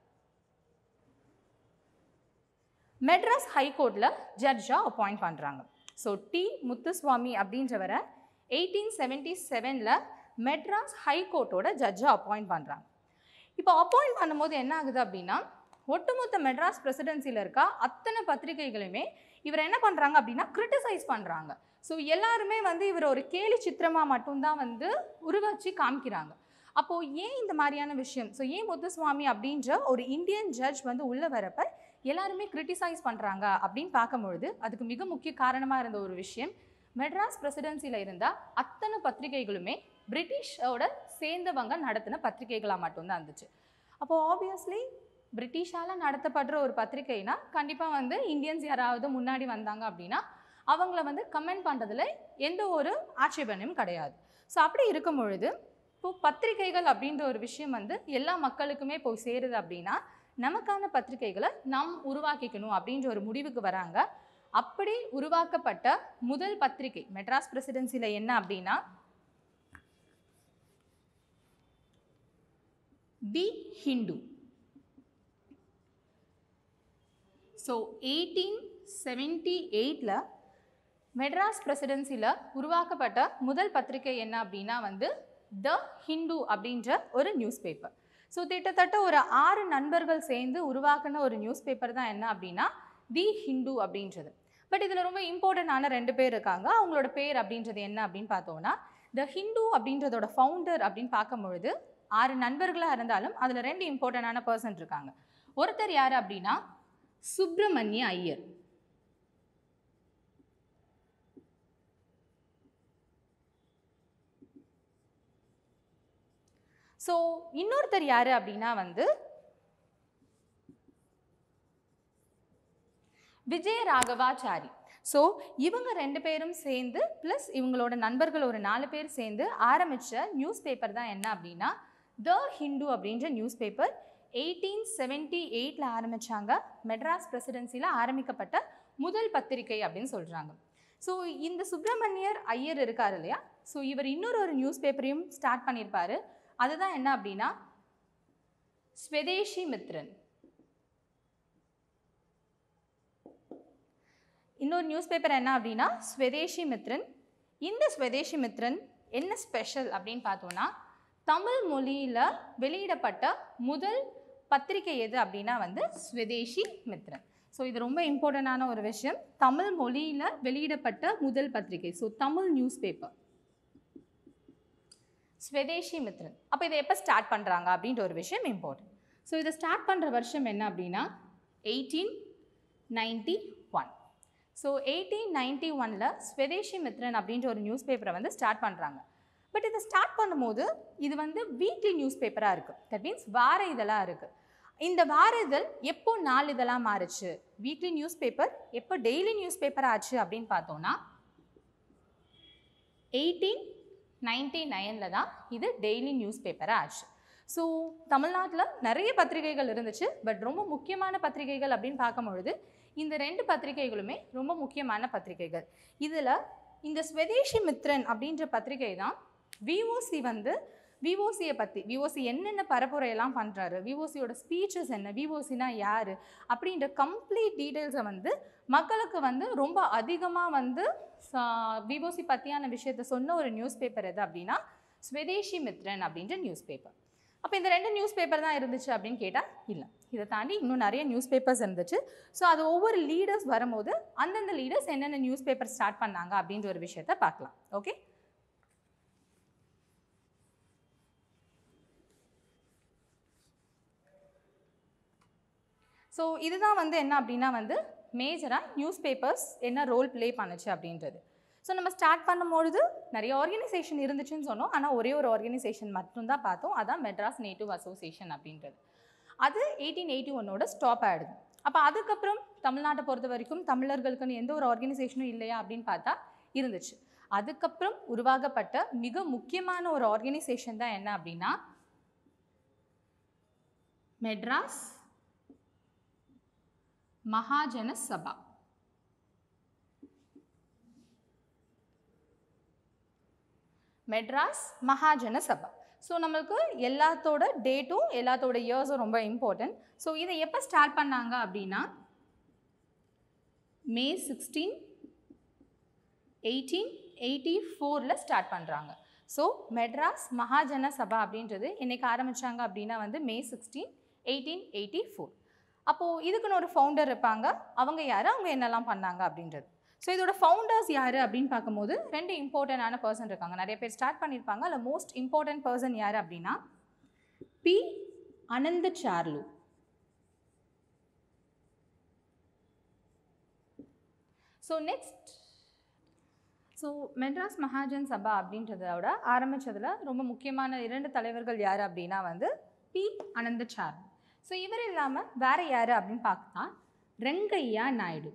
Speaker 1: மெட்ராஸ் ஹைகோர்ட்டில் ஜட்ஜாக அப்பாயிண்ட் பண்ணுறாங்க ஸோ டி முத்துசுவாமி அப்படின்றவரை எயிட்டீன் செவன்டி செவனில் மெட்ராஸ் ஹைகோர்ட்டோட ஜட்ஜாக அப்பாயிண்ட் பண்ணுறாங்க இப்போ அப்பாயிண்ட் பண்ணும்போது என்ன ஆகுது அப்படின்னா ஒட்டுமொத்த மெட்ராஸ் பிரசிடென்சியில் இருக்க அத்தனை பத்திரிகைகளுமே இவர் என்ன பண்ணுறாங்க அப்படின்னா கிரிட்டிசைஸ் பண்ணுறாங்க ஸோ எல்லாருமே வந்து இவர் ஒரு கேலி சித்திரமாக மட்டும்தான் வந்து உருவச்சு காமிக்கிறாங்க அப்போது ஏன் இந்த மாதிரியான விஷயம் ஸோ ஏன் முத்துசுவாமி அப்படின்ற ஒரு இந்தியன் ஜட்ஜ் வந்து உள்ளே வரப்ப எல்லாருமே கிரிட்டிசைஸ் பண்ணுறாங்க அப்படின்னு பார்க்கும்பொழுது அதுக்கு மிக முக்கிய காரணமாக இருந்த ஒரு விஷயம் மெட்ராஸ் பிரசிடென்சியில் இருந்த அத்தனை பத்திரிகைகளுமே பிரிட்டிஷோட சேர்ந்தவங்க நடத்தின பத்திரிகைகளாக மட்டும்தான் இருந்துச்சு அப்போது ஆப்வியஸ்லி பிரிட்டிஷால் நடத்தப்படுற ஒரு பத்திரிகைனா கண்டிப்பாக வந்து இந்தியன்ஸ் யாராவது முன்னாடி வந்தாங்க அப்படின்னா அவங்கள வந்து கமெண்ட் பண்ணுறதுல எந்த ஒரு ஆட்சேபனையும் கிடையாது ஸோ அப்படி இருக்கும் பொழுது இப்போ பத்திரிகைகள் அப்படின்ற ஒரு விஷயம் வந்து எல்லா மக்களுக்குமே போய் சேருது அப்படின்னா நமக்கான பத்திரிகைகளை நாம் உருவாக்கிக்கணும் அப்படின்ற ஒரு முடிவுக்கு வராங்க அப்படி உருவாக்கப்பட்ட முதல் பத்திரிகை மெட்ராஸ் பிரசிடென்சியில் என்ன அப்படின்னா the Hindu so eighteen seventy எயிட்டில் மெட்ராஸ் பிரசிடென்சியில் உருவாக்கப்பட்ட முதல் பத்திரிகை என்ன அப்படின்னா வந்து த ஹிந்து அப்படின்ற ஒரு நியூஸ் பேப்பர் ஸோ கிட்டத்தட்ட ஒரு ஆறு நண்பர்கள் சேர்ந்து உருவாக்கின ஒரு நியூஸ் பேப்பர் தான் என்ன அப்படின்னா தி ஹிந்து அப்படின்றது பட் இதில் ரொம்ப இம்பார்ட்டண்டான ரெண்டு பேர் இருக்காங்க அவங்களோட பேர் அப்படின்றது என்ன அப்படின்னு பார்த்தோம்னா த ஹிந்து அப்படின்றதோட ஃபவுண்டர் அப்படின்னு பார்க்கும்பொழுது ஆறு நண்பர்களாக இருந்தாலும் அதில் ரெண்டு இம்பார்ட்டண்டான பர்சன் இருக்காங்க ஒருத்தர் யார் அப்படின்னா சுப்பிரமணிய ஐயர் ஸோ இன்னொருத்தர் யார் அப்படின்னா வந்து விஜய ராகவாச்சாரி ஸோ இவங்க ரெண்டு பேரும் சேர்ந்து ப்ளஸ் இவங்களோட நண்பர்கள் ஒரு நாலு பேர் சேர்ந்து ஆரம்பித்த நியூஸ் பேப்பர் தான் என்ன அப்படின்னா த ஹிந்து அப்படின்ற நியூஸ் பேப்பர் எயிட்டீன் செவன்ட்டி எயிட்டில் ஆரம்பித்தாங்க மெட்ராஸ் பிரசிடென்சியில் ஆரம்பிக்கப்பட்ட முதல் பத்திரிகை அப்படின்னு சொல்கிறாங்க ஸோ இந்த சுப்பிரமணியர் ஐயர் இருக்கார் இல்லையா ஸோ இவர் இன்னொரு ஒரு நியூஸ் பேப்பரையும் ஸ்டார்ட் பண்ணியிருப்பாரு அதுதான் என்ன அப்படின்னா ஸ்வதேஷி மித்ரன் இன்னொரு நியூஸ் பேப்பர் என்ன அப்படின்னா ஸ்வதேஷி மித்ரன் இந்த ஸ்வதேஷி மித்ரன் என்ன ஸ்பெஷல் அப்படின்னு பார்த்தோன்னா தமிழ் மொழியில் வெளியிடப்பட்ட முதல் பத்திரிகை எது அப்படின்னா வந்து ஸ்வதேஷி மித்ரன் ஸோ இது ரொம்ப இம்பார்ட்டண்டான ஒரு விஷயம் தமிழ் மொழியில் வெளியிடப்பட்ட முதல் பத்திரிகை so Tamil newspaper Swadeshi Mitran அப்போ இதை எப்போ ஸ்டார்ட் பண்ணுறாங்க அப்படின்ற ஒரு விஷயம் இம்பார்ட்டன்ட் ஸோ இதை ஸ்டார்ட் பண்ணுற வருஷம் என்ன அப்படின்னா eighteen ninety one so eighteen ninety ஒனில் ஸ்வதேஷி மித்ரன் அப்படின்ற ஒரு நியூஸ் பேப்பரை வந்து ஸ்டார்ட் பண்ணுறாங்க பட் இதை ஸ்டார்ட் பண்ணும்போது இது வந்து வீக்லி நியூஸ் பேப்பராக இருக்குது தட் மீன்ஸ் வார இதழாக இருக்குது இந்த வார இதழ் எப்போ நாள் இதழாக மாறுச்சு வீக்லி நியூஸ் பேப்பர் எப்போ டெய்லி நியூஸ் பேப்பர் ஆச்சு அப்படின்னு பார்த்தோன்னா எயிட்டீன் நைன்டி நைனில் தான் இது டெய்லி நியூஸ் பேப்பராக ஆச்சு ஸோ தமிழ்நாட்டில் நிறைய பத்திரிகைகள் இருந்துச்சு பட் ரொம்ப முக்கியமான பத்திரிகைகள் அப்படின்னு பார்க்கும்பொழுது இந்த ரெண்டு பத்திரிகைகளுமே ரொம்ப முக்கியமான பத்திரிகைகள் இதில் இந்த ஸ்வதேஷி மித்ரன் அப்படின்ற பத்திரிகை தான் விஓசி வந்து விஓசியை பற்றி விஓசி என்னென்ன பரப்புரையெல்லாம் பண்ணுறாரு விஓசியோட ஸ்பீச்சஸ் என்ன விஓசினா யார் அப்படின்ற கம்ப்ளீட் டீட்டெயில்ஸை வந்து மக்களுக்கு வந்து ரொம்ப அதிகமாக வந்து விஓசி பற்றியான விஷயத்த சொன்ன ஒரு நியூஸ் பேப்பர் எது அப்படின்னா ஸ்வதேஷி மித்ரன் அப்படின்ற நியூஸ் பேப்பர் அப்போ இந்த ரெண்டு நியூஸ் பேப்பர் தான் இருந்துச்சு அப்படின்னு கேட்டால் இல்லை இதை தாண்டி இன்னும் நிறைய நியூஸ் பேப்பர்ஸ் இருந்துச்சு ஸோ அது ஒவ்வொரு லீடர்ஸ் வரும்போது அந்தந்த லீடர்ஸ் என்னென்ன நியூஸ் பேப்பர் ஸ்டார்ட் பண்ணாங்க அப்படின்ற ஒரு விஷயத்த பார்க்கலாம் ஓகே ஸோ இதுதான் வந்து என்ன அப்படின்னா வந்து மேஜராக நியூஸ் பேப்பர்ஸ் என்ன ரோல் ப்ளே பண்ணுச்சு அப்படின்றது ஸோ நம்ம ஸ்டார்ட் பண்ணும்பொழுது நிறைய ஆர்கனைசேஷன் இருந்துச்சுன்னு சொன்னோம் ஆனால் ஒரே ஒரு ஆர்கனைசேஷன் மட்டும்தான் பார்த்தோம் அதான் மெட்ராஸ் நேட்டிவ் அசோசியேஷன் அப்படின்றது அது எயிட்டீன் எயிட்டி ஒன்னோட ஸ்டாப் ஆகிடுது அப்போ அதுக்கப்புறம் தமிழ்நாட்டை பொறுத்த வரைக்கும் தமிழர்களுக்குன்னு எந்த ஒரு ஆர்கனைசேஷனும் இல்லையா அப்படின்னு பார்த்தா இருந்துச்சு அதுக்கப்புறம் உருவாக்கப்பட்ட மிக முக்கியமான ஒரு ஆர்கனைசேஷன் தான் என்ன அப்படின்னா மெட்ராஸ் மகாஜன சபா மெட்ராஸ் மகாஜன சபா ஸோ நம்மளுக்கு எல்லாத்தோட டேட்டும் எல்லாத்தோட இயர்ஸும் ரொம்ப இம்பார்ட்டன்ட் ஸோ இதை எப்போ ஸ்டார்ட் பண்ணாங்க அப்படின்னா மே சிக்ஸ்டீன் எயிட்டீன் எயிட்டி ஃபோரில் ஸ்டார்ட் பண்ணுறாங்க ஸோ மெட்ராஸ் மகாஜன சபா அப்படின்றது என்னைக்கு ஆரம்பித்தாங்க அப்படின்னா வந்து May sixteen eighteen eighty four அப்போது இதுக்குன்னு ஒரு ஃபவுண்டர் இருப்பாங்க அவங்க யார் அவங்க என்னெல்லாம் பண்ணாங்க அப்படின்றது ஸோ இதோட ஃபவுண்டர்ஸ் யார் அப்படின்னு பார்க்கும்போது ரெண்டு இம்பார்ட்டண்டான பர்சன் இருக்காங்க நிறைய பேர் ஸ்டார்ட் பண்ணியிருப்பாங்க அதில் மோஸ்ட் இம்பார்ட்டன்ட் பர்சன் யார் அப்படின்னா P Ananda Charlu so next so Madras Mahajan Sabha அப்படின்றதோட ஆரம்பித்ததில் ரொம்ப முக்கியமான இரண்டு தலைவர்கள் யார் அப்படின்னா வந்து பி அனந்தச்சார் ஸோ இவர் இல்லாமல் வேற யார் அப்படின்னு பார்த்தா ரெங்கையா நாயுடு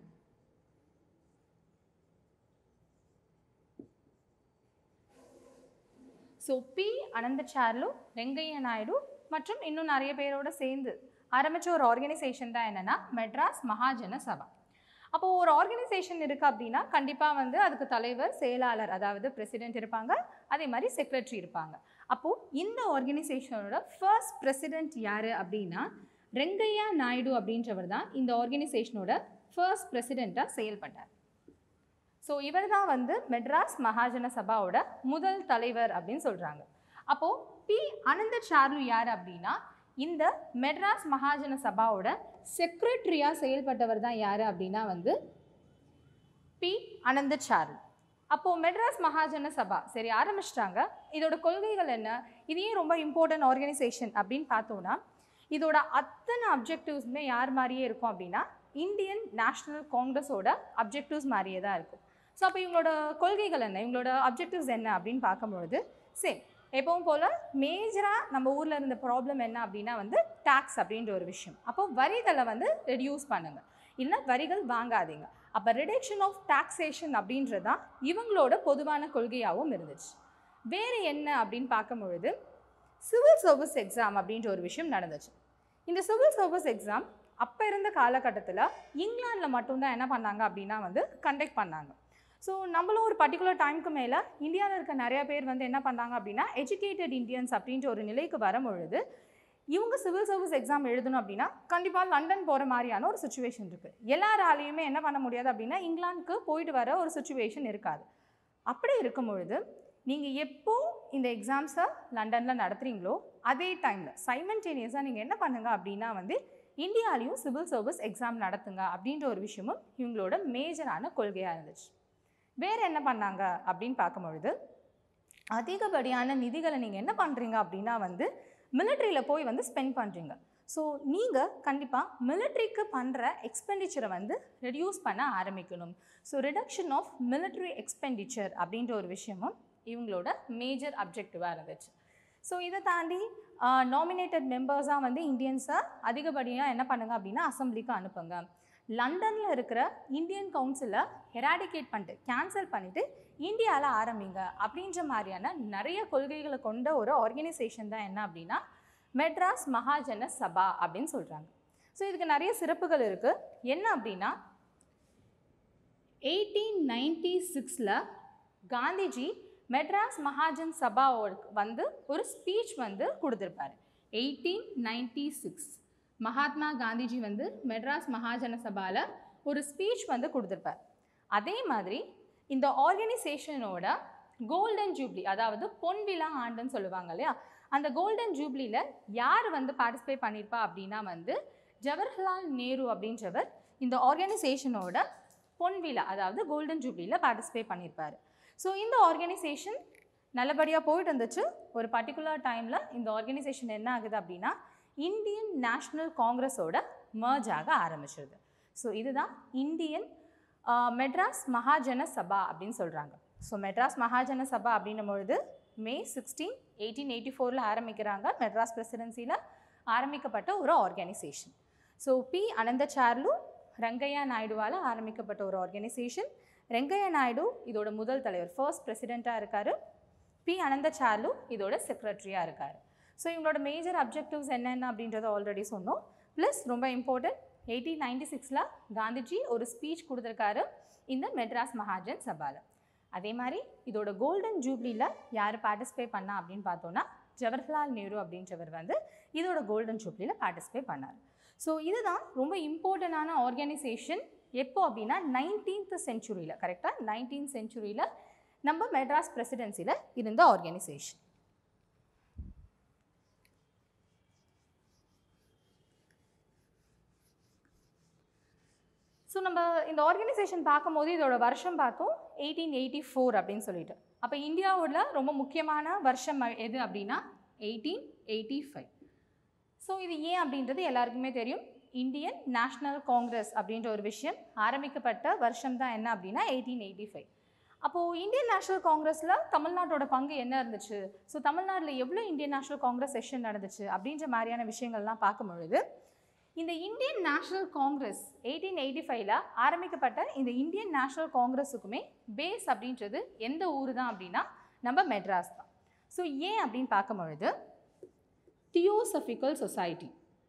Speaker 1: ஸோ பி அனந்தச்சார்லு ரெங்கையா நாயுடு மற்றும் இன்னும் நிறைய பேரோட சேர்ந்து ஆரம்பித்த ஒரு ஆர்கனைசேஷன் தான் என்னென்னா மெட்ராஸ் மகாஜன சபா அப்போது ஒரு ஆர்கனைசேஷன் இருக்குது அப்படின்னா கண்டிப்பாக வந்து அதுக்கு தலைவர் செயலாளர் அதாவது பிரசிடென்ட் இருப்பாங்க அதே மாதிரி செக்ரட்டரி இருப்பாங்க அப்போது இந்த ஆர்கனைசேஷனோட ஃபர்ஸ்ட் பிரசிடென்ட் யார் அப்படின்னா ரெங்கையா நாயுடு அப்படின்றவர் தான் இந்த ஆர்கனைசேஷனோட ஃபர்ஸ்ட் பிரசிடெண்ட்டாக செயல்பட்டார் ஸோ இவர் தான் வந்து மெட்ராஸ் மகாஜன சபாவோட முதல் தலைவர் அப்படின்னு சொல்கிறாங்க அப்போது பி அனந்த சார்லு யார் அப்படின்னா இந்த மெட்ராஸ் மகாஜன சபாவோட செக்ரட்டரியாக செயல்பட்டவர் தான் யார் அப்படின்னா வந்து பி அனந்த சார்லு அப்போது மெட்ராஸ் மகாஜன சபா சரி ஆரம்பிச்சிட்டாங்க இதோட கொள்கைகள் என்ன இது ஏன் ரொம்ப இம்பார்ட்டன்ட் ஆர்கனைசேஷன் அப்படின்னு பார்த்தோன்னா இதோட அத்தனை அப்ஜெக்டிவ்ஸுமே யார் மாதிரியே இருக்கும் அப்படின்னா இந்தியன் நேஷ்னல் காங்கிரஸோட அப்ஜெக்டிவ்ஸ் மாதிரியே தான் இருக்கும் ஸோ அப்போ இவங்களோட கொள்கைகள் என்ன இவங்களோட அப்ஜெக்டிவ்ஸ் என்ன அப்படின்னு பார்க்கும்பொழுது சேம் எப்பவும் போல் மேஜராக நம்ம ஊரில் இருந்த ப்ராப்ளம் என்ன அப்படின்னா வந்து டேக்ஸ் அப்படின்ற ஒரு விஷயம் அப்போ வரிகளை வந்து ரெடியூஸ் பண்ணுங்க இல்லை வரிகள் வாங்காதீங்க அப்போ ரிடக்ஷன் ஆஃப் டாக்ஸேஷன் அப்படின்றது தான் இவங்களோட பொதுவான கொள்கையாகவும் இருந்துச்சு வேறு என்ன அப்படின்னு பார்க்கும்பொழுது சிவில் சர்வீஸ் எக்ஸாம் அப்படின்ற ஒரு விஷயம் நடந்துச்சு இந்த சிவில் சர்வீஸ் எக்ஸாம் அப்போ இருந்த காலகட்டத்தில் இங்கிலாந்தில் மட்டும்தான் என்ன பண்ணாங்க அப்படின்னா வந்து கண்டக்ட் பண்ணாங்க ஸோ நம்மளும் ஒரு பர்டிகுலர் டைமுக்கு மேலே இந்தியாவில் இருக்க நிறைய பேர் வந்து என்ன பண்ணாங்க அப்படின்னா எஜுகேட்டட் இந்தியன்ஸ் அப்படின்ற ஒரு நிலைக்கு வரும்பொழுது இவங்க சிவில் சர்வீஸ் எக்ஸாம் எழுதணும் அப்படின்னா கண்டிப்பாக லண்டன் போகிற மாதிரியான ஒரு சுச்சுவேஷன் இருக்குது எல்லாராலையுமே என்ன பண்ண முடியாது அப்படின்னா இங்கிலாந்துக்கு போயிட்டு வர ஒரு சுச்சுவேஷன் இருக்காது அப்படி இருக்கும் பொழுது நீங்கள் எப்போ இந்த எக்ஸாம்ஸை லண்டனில் நடத்துகிறீங்களோ அதே டைமில் சைமன்டேனியஸாக நீங்கள் என்ன பண்ணுங்க அப்படின்னா வந்து இந்தியாலையும் சிவில் சர்வீஸ் எக்ஸாம் நடத்துங்க அப்படின்ற ஒரு விஷயமும் இவங்களோட மேஜரான கொள்கையாக இருந்துச்சு வேறு என்ன பண்ணாங்க அப்படின்னு பார்க்கும்பொழுது அதிகப்படியான நிதிகளை நீங்கள் என்ன பண்ணுறீங்க அப்படின்னா வந்து மிலிட்ரியில் போய் வந்து ஸ்பெண்ட் பண்ணுறீங்க ஸோ நீங்கள் கண்டிப்பாக மிலிட்ரிக்கு பண்ணுற எக்ஸ்பெண்டிச்சரை வந்து ரெடியூஸ் பண்ண ஆரம்பிக்கணும் so reduction of military expenditure அப்படின்ற ஒரு விஷயமும் இவங்களோட மேஜர் அப்ஜெக்டிவாக இருந்துச்சு ஸோ இதை தாண்டி நாமினேட்டட் மெம்பர்ஸாக வந்து இந்தியன்ஸை அதிகப்படியாக என்ன பண்ணுங்க அப்படின்னா அசம்பிளிக்கு அனுப்புங்க லண்டனில் இருக்கிற இந்தியன் கவுன்சிலை எராடிகேட் பண்ணிட்டு கேன்சல் பண்ணிவிட்டு இந்தியாவில் ஆரம்பிங்க அப்படின்ற மாதிரியான நிறைய கொள்கைகளை கொண்ட ஒரு ஆர்கனைசேஷன் தான் என்ன அப்படின்னா மெட்ராஸ் மகாஜன சபா அப்படின்னு சொல்கிறாங்க ஸோ இதுக்கு நிறைய சிறப்புகள் இருக்குது என்ன அப்படின்னா எயிட்டீன் நைன்டி சிக்ஸில் காந்திஜி மெட்ராஸ் மகாஜன் சபாவோட வந்து ஒரு ஸ்பீச் வந்து கொடுத்துருப்பாரு eighteen ninety six Mahatma Gandhiji வந்து மெட்ராஸ் மகாஜன சபாவில் ஒரு ஸ்பீச் வந்து கொடுத்துருப்பார் அதே மாதிரி இந்த ஆர்கனைசேஷனோட கோல்டன் ஜூப்ளி அதாவது பொன்விழா ஆண்டுன்னு சொல்லுவாங்க இல்லையா அந்த கோல்டன் ஜூப்ளியில் யார் வந்து பார்ட்டிசிபேட் பண்ணியிருப்பா அப்படின்னா வந்து ஜவஹர்லால் நேரு அப்படின்றவர் இந்த ஆர்கனைசேஷனோட பொன்விழா அதாவது கோல்டன் ஜூப்ளியில் பார்ட்டிசிபேட் பண்ணியிருப்பார் ஸோ இந்த ஆர்கனைசேஷன் நல்லபடியாக போயிட்டு இருந்துச்சு ஒரு பர்டிகுலர் டைமில் இந்த ஆர்கனைசேஷன் என்ன ஆகுது அப்படின்னா இந்தியன் நேஷ்னல் காங்கிரஸோட merge ஆக ஆரம்பிச்சிருது ஸோ இதுதான் இந்தியன் மெட்ராஸ் மகாஜன சபா அப்படின்னு சொல்கிறாங்க ஸோ மெட்ராஸ் மகாஜன சபா அப்படின்னும் பொழுது மே சிக்ஸ்டீன் எயிட்டீன் எயிட்டி ஃபோரில் ஆரம்பிக்கிறாங்க மெட்ராஸ் பிரசிடென்சியில் ஆரம்பிக்கப்பட்ட ஒரு organisation so P Anandacharlu Rangaiah நாயுடுவால் ஆரம்பிக்கப்பட்ட ஒரு ஆர்கனைசேஷன் ரெங்கையா நாயுடு இதோட முதல் தலைவர் ஃபர்ஸ்ட் பிரசிடெண்ட்டாக இருக்கார் பி அனந்தச்சார்லு இதோட செக்ரட்டரியாக இருக்கார் ஸோ இவங்களோட மேஜர் அப்ஜெக்டிவ்ஸ் என்னென்ன அப்படின்றத ஆல்ரெடி சொன்னோம் ப்ளஸ் ரொம்ப இம்பார்ட்டன்ட் எயிட்டீன் நைன்டி சிக்ஸில் காந்திஜி ஒரு ஸ்பீச் கொடுத்துருக்காரு இந்த மெட்ராஸ் மகாஜன் சபாவில் அதே மாதிரி இதோட கோல்டன் ஜூப்ளியில் யார் பார்ட்டிசிபேட் பண்ணா அப்படின்னு பார்த்தோன்னா ஜவஹர்லால் நேரு அப்படின்றவர் வந்து இதோட கோல்டன் ஜூப்ளியில் பார்ட்டிசிபேட் பண்ணார் ஸோ இதுதான் ரொம்ப இம்பார்ட்டண்டான ஆர்கனைசேஷன் எப்போ அப்படின்னா நைன்டீன்த் செஞ்சுரியில் கரெக்டாக நைன்டீன்த் செஞ்சுரியில் நம்ம மெட்ராஸ் பிரசிடென்சியில் இருந்த ஆர்கனைசேஷன் ஸோ நம்ம இந்த ஆர்கனைசேஷன் பார்க்கும்போது இதோட வருஷம் பார்த்தோம் எயிட்டீன் எயிட்டி ஃபோர் அப்படின்னு சொல்லிட்டு அப்போ இந்தியாவோட ரொம்ப முக்கியமான வருஷம் எது அப்படின்னா எயிட்டீன் எயிட்டி ஃபைவ் ஸோ இது ஏன் அப்படின்றது எல்லாருக்குமே தெரியும் இந்தியன் நேஷ்னல் காங்கிரஸ் அப்படின்ற ஒரு விஷயம் ஆரம்பிக்கப்பட்ட வருஷம் தான் என்ன அப்படின்னா எயிட்டீன் எயிட்டி ஃபைவ் அப்போது இந்தியன் நேஷனல் காங்கிரஸில் தமிழ்நாட்டோட பங்கு என்ன இருந்துச்சு ஸோ தமிழ்நாட்டில் எவ்வளோ இந்தியன் நேஷனல் காங்கிரஸ் செஷன் நடந்துச்சு அப்படின்ற மாதிரியான விஷயங்கள்லாம் பார்க்கும் பொழுது இந்த Indian national congress eighteen eighty ஃபைவ்ல ஆரம்பிக்கப்பட்ட இந்த இந்தியன் நேஷனல் காங்கிரஸுக்குமே பேஸ் அப்படின்றது எந்த ஊர் தான் அப்படின்னா நம்ம மெட்ராஸ் தான் ஸோ ஏன் அப்படின்னு பார்க்கும் பொழுது தியோசபிக்கல் சொசைட்டி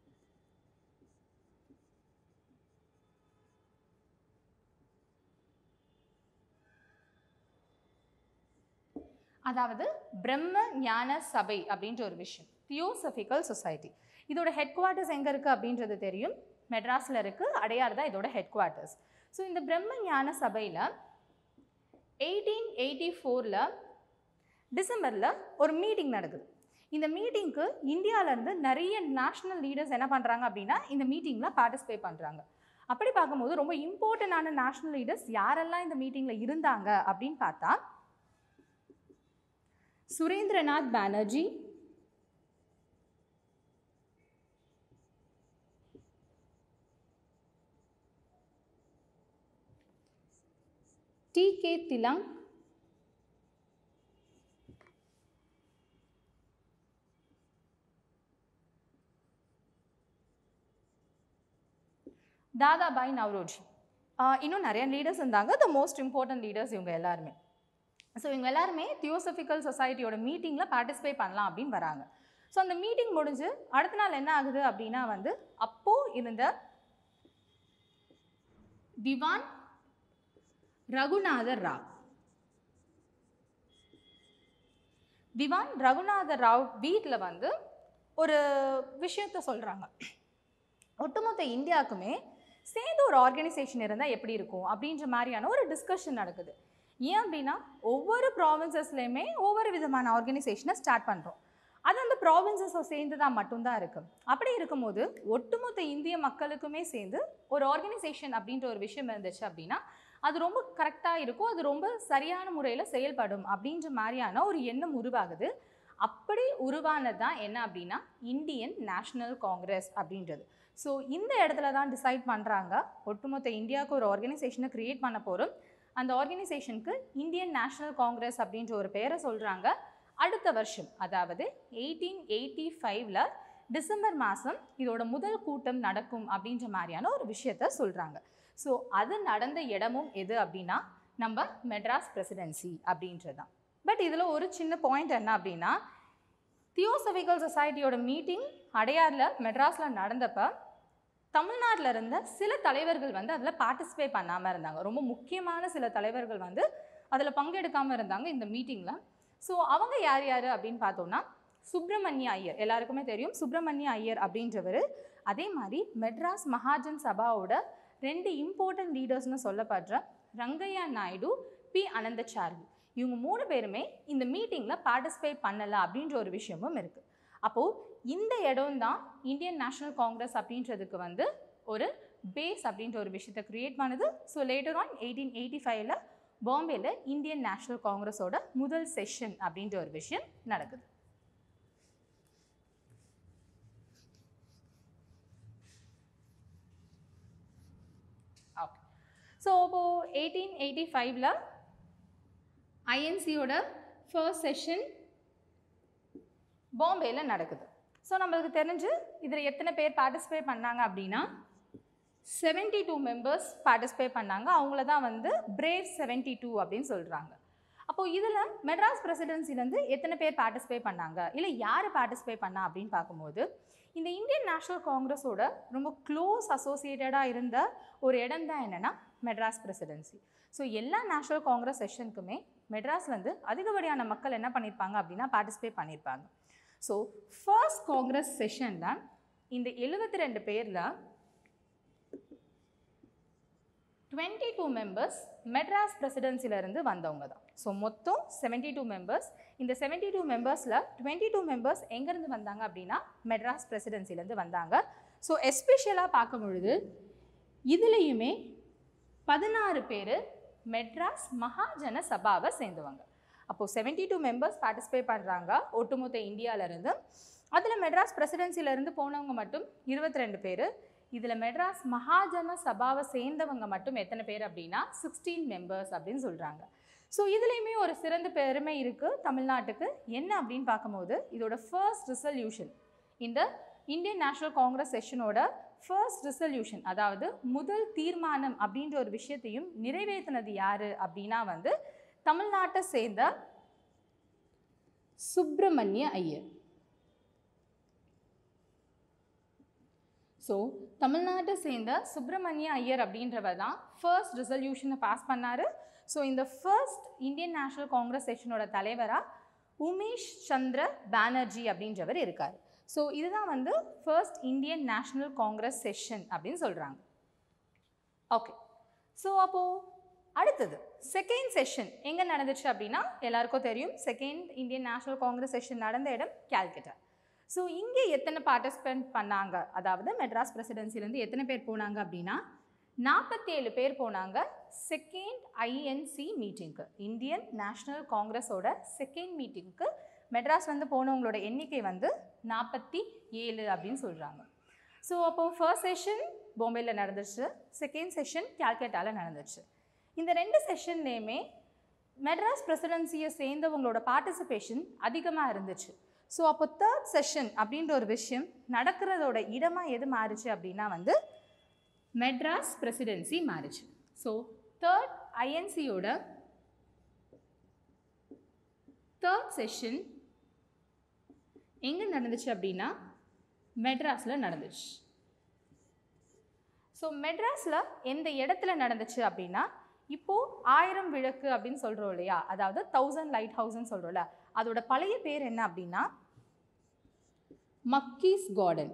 Speaker 1: அதாவது பிரம்ம ஞான சபை அப்படின்ற ஒரு விஷயம் தியோசபிக்கல் சொசைட்டி இதோட ஹெட் குவார்ட்டர்ஸ் எங்கே இருக்குது அப்படின்றது தெரியும் மெட்ராஸில் இருக்குது அடையார் தான் இதோட ஹெட் குவார்ட்டர்ஸ் ஸோ இந்த பிரம்ம ஞான சபையில் எயிட்டீன் எயிட்டி ஃபோரில் டிசம்பரில் ஒரு மீட்டிங் நடக்குது இந்த மீட்டிங்க்கு இந்தியாவிலேருந்து நிறைய நேஷ்னல் லீடர்ஸ் என்ன பண்ணுறாங்க அப்படின்னா இந்த மீட்டிங்கில் பார்ட்டிசிபேட் பண்ணுறாங்க அப்படி பார்க்கும்போது ரொம்ப இம்பார்ட்டண்டான நேஷ்னல் லீடர்ஸ் யாரெல்லாம் இந்த மீட்டிங்கில் இருந்தாங்க அப்படின்னு பார்த்தா சுரேந்திரநாத் பானர்ஜி டி கே திலங் தாதாபாய் நவ்ரோஜி ஆஹ் இன்னும் நிறைய லீடர்ஸ் இருந்தாங்க த மோஸ்ட் இம்பார்ட்டன்ட் லீடர்ஸ் இவங்க எல்லாருமே ஸோ இவங்க எல்லாருமே தியோசபிக்கல் சொசைட்டியோட மீட்டிங்கில் பார்ட்டிசிபேட் பண்ணலாம் அப்படின்னு வராங்க ஸோ அந்த மீட்டிங் முடிஞ்சு அடுத்த நாள் என்ன ஆகுது அப்படின்னா வந்து அப்போது இருந்த திவான் ரகுநாதர் ராவ் திவான் ரகுநாதர் ராவ் வீட்டில் வந்து ஒரு விஷயத்த சொல்கிறாங்க ஒட்டுமொத்த இந்தியாவுக்குமே சேர்ந்து ஒரு ஆர்கனைசேஷன் இருந்தால் எப்படி இருக்கும் அப்படின்ற மாதிரியான ஒரு டிஸ்கஷன் நடக்குது ஏன் அப்படின்னா ஒவ்வொரு ப்ராவின்சஸ்லையுமே ஒவ்வொரு விதமான ஆர்கனைசேஷனை ஸ்டார்ட் பண்ணுறோம் அது அந்த ப்ராவின்சஸை சேர்ந்து தான் மட்டும்தான் இருக்குது அப்படி இருக்கும்போது ஒட்டுமொத்த இந்திய மக்களுக்குமே சேர்ந்து ஒரு ஆர்கனைசேஷன் அப்படின்ற ஒரு விஷயம் இருந்துச்சு அப்படின்னா அது ரொம்ப கரெக்டாக இருக்கும் அது ரொம்ப சரியான முறையில் செயல்படும் அப்படின்ற மாதிரியான ஒரு எண்ணம் உருவாகுது அப்படி உருவானது தான் என்ன அப்படின்னா இந்தியன் நேஷனல் காங்கிரஸ் அப்படின்றது ஸோ இந்த இடத்துல தான் டிசைட் பண்ணுறாங்க ஒட்டுமொத்த இந்தியாவுக்கு ஒரு ஆர்கனைசேஷனை க்ரியேட் பண்ண போகிறோம் அந்த ஆர்கனைசேஷனுக்கு இந்தியன் நேஷனல் காங்கிரஸ் அப்படின்ற ஒரு பெயரை சொல்கிறாங்க அடுத்த வருஷம் அதாவது எயிட்டீன் எயிட்டி ஃபைவ்ல டிசம்பர் மாதம் இதோட முதல் கூட்டம் நடக்கும் அப்படின்ற மாதிரியான ஒரு விஷயத்த சொல்கிறாங்க ஸோ அது நடந்த இடமும் எது அப்படின்னா நம்ம மெட்ராஸ் பிரசிடென்சி அப்படின்றது தான் பட் இதில் ஒரு சின்ன பாயிண்ட் என்ன அப்படின்னா தியோசபிக்கல் சொசைட்டியோட மீட்டிங் அடையாரில் மெட்ராஸில் நடந்தப்ப தமிழ்நாட்டில் இருந்த சில தலைவர்கள் வந்து அதில் பார்ட்டிசிபேட் பண்ணாமல் இருந்தாங்க ரொம்ப முக்கியமான சில தலைவர்கள் வந்து அதில் பங்கெடுக்காமல் இருந்தாங்க இந்த மீட்டிங்கில் ஸோ அவங்க யார் யார் அப்படின்னு பார்த்தோம்னா சுப்பிரமணிய ஐயர் எல்லாருக்குமே தெரியும் சுப்பிரமணிய ஐயர் அப்படின்றவர் அதே மாதிரி மெட்ராஸ் மகாஜன் சபாவோட ரெண்டு இம்பார்ட்டன்ட் லீடர்ஸ்னு சொல்லப்படுற ரங்கையா நாயுடு பி அனந்தச்சார்வி இவங்க மூணு பேருமே இந்த மீட்டிங்கில் பார்ட்டிசிபேட் பண்ணலை அப்படின்ற ஒரு விஷயமும் இருக்குது அப்போது இந்த இடம் தான் இந்தியன் நேஷனல் காங்கிரஸ் அப்படின்றதுக்கு வந்து ஒரு பேஸ் அப்படின்ற ஒரு விஷயத்தை க்ரியேட் பண்ணுது so later on eighteen eighty ஃபைவ்ல பாம்பேல இந்தியன் நேஷனல் காங்கிரஸோட முதல் செஷன் அப்படின்ற ஒரு விஷயம் நடக்குது ஓகே ஸோ இப்போது எயிட்டீன் எயிட்டி ஃபைவ்ல ஐஎன்சியோட ஃபர்ஸ்ட் செஷன் பாம்பேல நடக்குது ஸோ நம்மளுக்கு தெரிஞ்சு இதில் எத்தனை பேர் பார்ட்டிசிபேட் பண்ணாங்க அப்படின்னா செவன்டி டூ மெம்பர்ஸ் பார்ட்டிசிபேட் பண்ணாங்க அவங்கள தான் வந்து பிரேவ் செவன்டி டூ அப்படின்னு சொல்கிறாங்க அப்போது இதில் மெட்ராஸ் பிரசிடென்சிலேருந்து எத்தனை பேர் பார்ட்டிசிபேட் பண்ணாங்க இல்லை யார் பார்ட்டிசிபேட் பண்ணா அப்படின்னு பார்க்கும்போது இந்த இந்தியன் நேஷனல் காங்கிரஸோட ரொம்ப க்ளோஸ் அசோசியேட்டடாக இருந்த ஒரு இடம் தான் என்னென்னா மெட்ராஸ் பிரசிடென்சி ஸோ எல்லா நேஷனல் காங்கிரஸ் செஷனுக்குமே மெட்ராஸ்லேருந்து அதிகப்படியான மக்கள் என்ன பண்ணியிருப்பாங்க அப்படின்னா பார்ட்டிசிபேட் பண்ணியிருப்பாங்க ஸோ ஃபர்ஸ்ட் காங்கிரஸ் செஷனில் இந்த எழுபத்தி ரெண்டு பேரில் டுவெண்ட்டி டூ மெம்பர்ஸ் மெட்ராஸ் பிரசிடென்சிலேருந்து வந்தவங்க தான் ஸோ மொத்தம் செவன்ட்டி டூ மெம்பர்ஸ் இந்த செவன்ட்டி டூ மெம்பர்ஸில் டுவெண்ட்டி டூ மெம்பர்ஸ் எங்கேருந்து வந்தாங்க அப்படின்னா மெட்ராஸ் பிரசிடென்சிலேருந்து வந்தாங்க ஸோ எஸ்பெஷலாக பார்க்கும் பொழுது இதுலேயுமே பதினாறு பேர் மெட்ராஸ் மகாஜன சபாவை சேர்ந்தவங்க அப்போது செவன்ட்டி டூ மெம்பர்ஸ் பார்ட்டிசிபேட் பண்ணுறாங்க ஒட்டுமொத்த இந்தியாவிலேருந்து அதில் மெட்ராஸ் பிரசிடென்சிலேருந்து போனவங்க மட்டும் இருபத்தி ரெண்டு பேர் இதில் மெட்ராஸ் மகாஜன சபாவை சேர்ந்தவங்க மட்டும் எத்தனை பேர் அப்படின்னா சிக்ஸ்டீன் மெம்பர்ஸ் அப்படின்னு சொல்கிறாங்க ஸோ இதுலேயுமே ஒரு சிறந்த பெருமை இருக்குது தமிழ்நாட்டுக்கு என்ன அப்படின்னு பார்க்கும்போது இதோட ஃபர்ஸ்ட் ரிசல்யூஷன் இந்த இந்தியன் நேஷனல் காங்கிரஸ் செஷனோட ஃபர்ஸ்ட் ரிசல்யூஷன் அதாவது முதல் தீர்மானம் அப்படின்ற ஒரு விஷயத்தையும் நிறைவேற்றினது யாரு அப்படின்னா வந்து தமிழ்நாட்டை சேர்ந்த சுப்பிரமணிய ஐயர் ஸோ தமிழ்நாட்டை சேர்ந்த சுப்பிரமணிய ஐயர் அப்படின்றவர் தான் ஃபர்ஸ்ட் ரிசல்யூஷனை பாஸ் பண்ணார் ஸோ இந்த ஃபர்ஸ்ட் இந்தியன் நேஷனல் காங்கிரஸ் செஷனோட தலைவராக உமேஷ் சந்திர பானர்ஜி அப்படின்றவர் இருக்கார் ஸோ இதுதான் வந்து first Indian national congress session அப்படின்னு சொல்கிறாங்க ஓகே ஸோ அப்போது அடுத்தது செகண்ட் செஷன் எங்கே நடந்துச்சு அப்படின்னா எல்லாருக்கும் தெரியும் second Indian national congress session நடந்த இடம் கால்கட்டா ஸோ இங்கே எத்தனை பார்ட்டிசிபெண்ட் பண்ணாங்க அதாவது மெட்ராஸ் பிரசிடென்சிலேருந்து எத்தனை பேர் போனாங்க அப்படின்னா நாற்பத்தேழு பேர் போனாங்க செகண்ட் ஐஎன்சி மீட்டிங்க்கு இந்தியன் நேஷனல் காங்கிரஸோட செகண்ட் மீட்டிங்க்கு மெட்ராஸ் வந்து போனவங்களோட எண்ணிக்கை வந்து நாற்பத்தி ஏழு அப்படின்னு சொல்கிறாங்க ஸோ அப்போது ஃபர்ஸ்ட் செஷன் பாம்பேயில் நடந்துச்சு செகண்ட் செஷன் கால்கட்டாவில் நடந்துச்சு இந்த ரெண்டு செஷன்லேயுமே மெட்ராஸ் பிரசிடென்சியை சேர்ந்தவங்களோட பார்ட்டிசிபேஷன் அதிகமாக இருந்துச்சு ஸோ அப்போ தேர்ட் செஷன் அப்படின்ற ஒரு விஷயம் நடக்கிறதோட இடமாக எது மாறுச்சு அப்படின்னா வந்து மெட்ராஸ் பிரசிடென்சி மாறுச்சு ஸோ தேர்ட் ஐஎன்சியோட தேர்ட் செஷன் எங்கே நடந்துச்சு அப்படின்னா மெட்ராஸில் நடந்துச்சு ஸோ மெட்ராஸில் எந்த இடத்துல நடந்துச்சு அப்படின்னா இப்போது ஆயிரம் விளக்கு அப்படின்னு சொல்கிறோம் இல்லையா அதாவது தௌசண்ட் லைட் ஹவுஸ்ன்னு சொல்கிறோம்ல அதோட பழைய பேர் என்ன அப்படின்னா மக்கீஸ் கார்டன்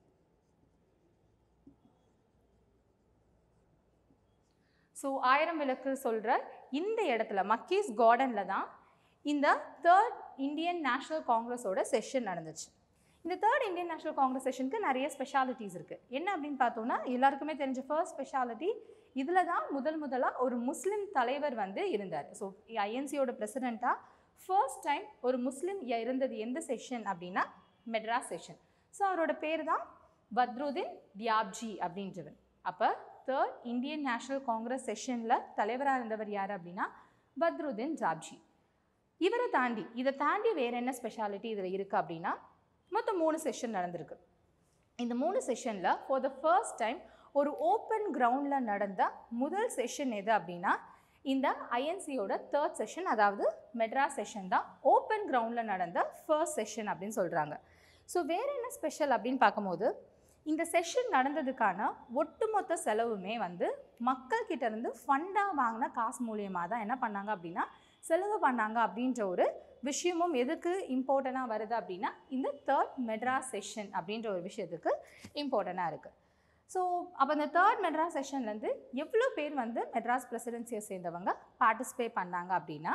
Speaker 1: ஸோ ஆயிரம் விளக்கு சொல்கிற இந்த இடத்துல மக்கீஸ் கார்டனில் தான் இந்த தேர்ட் இந்தியன் நேஷனல் காங்கிரஸோட செஷன் நடந்துச்சு இந்த தேர்ட் இந்தியன் நேஷனல் காங்கிரஸ் செஷனுக்கு நிறைய ஸ்பெஷாலிட்டிஸ் இருக்குது என்ன அப்படின்னு பார்த்தோன்னா எல்லாருக்குமே தெரிஞ்ச ஃபர்ஸ்ட் ஸ்பெஷாலிட்டி இதில் தான் முதல் முதலாக ஒரு முஸ்லீம் தலைவர் வந்து இருந்தார் ஸோ ஐஎன்சியோட பிரசிடெண்ட்டாக ஃபர்ஸ்ட் டைம் ஒரு முஸ்லீம் இருந்தது எந்த செஷன் அப்படின்னா மெட்ராஸ் செஷன் ஸோ அவரோட பேர் தான் பத்ருதீன் தியாப்ஜி அப்படின்றவர் அப்போ தேர்ட் இந்தியன் நேஷனல் காங்கிரஸ் செஷனில் தலைவராக இருந்தவர் யார் அப்படின்னா பத்ருதீன் ஜாப்ஜி இவரை தாண்டி இதை தாண்டி வேறு என்ன ஸ்பெஷாலிட்டி இதில் இருக்குது அப்படின்னா மொத்தம் மூணு செஷன் நடந்திருக்கு இந்த மூணு செஷனில் ஃபார் த ஃபர்ஸ்ட் டைம் ஒரு ஓப்பன் கிரவுண்டில் நடந்த முதல் செஷன் எது அப்படின்னா இந்த ஐஎன்சியோட தேர்ட் செஷன் அதாவது மெட்ராஸ் செஷன் தான் ஓப்பன் கிரவுண்டில் நடந்த ஃபர்ஸ்ட் செஷன் அப்படின்னு சொல்கிறாங்க ஸோ வேறு என்ன ஸ்பெஷல் அப்படின்னு பார்க்கும்போது இந்த செஷன் நடந்ததுக்கான ஒட்டுமொத்த செலவுமே வந்து மக்கள்கிட்ட இருந்து ஃபண்டாக வாங்கின காசு மூலியமாக தான் என்ன பண்ணாங்க அப்படின்னா செலவு பண்ணாங்க அப்படின்ற ஒரு விஷயமும் எதுக்கு இம்பார்ட்டண்ட்டாக வருது அப்படின்னா இந்த தேர்ட் மெட்ராஸ் செஷன் அப்படின்ற ஒரு விஷயத்துக்கு இம்பார்ட்டண்ட்டாக இருக்குது ஸோ அப்போ இந்த தேர்ட் மெட்ராஸ் செஷன்லேருந்து எவ்வளோ பேர் வந்து மெட்ராஸ் பிரசிடென்சியை சேர்ந்தவங்க பார்ட்டிசிபேட் பண்ணாங்க அப்படின்னா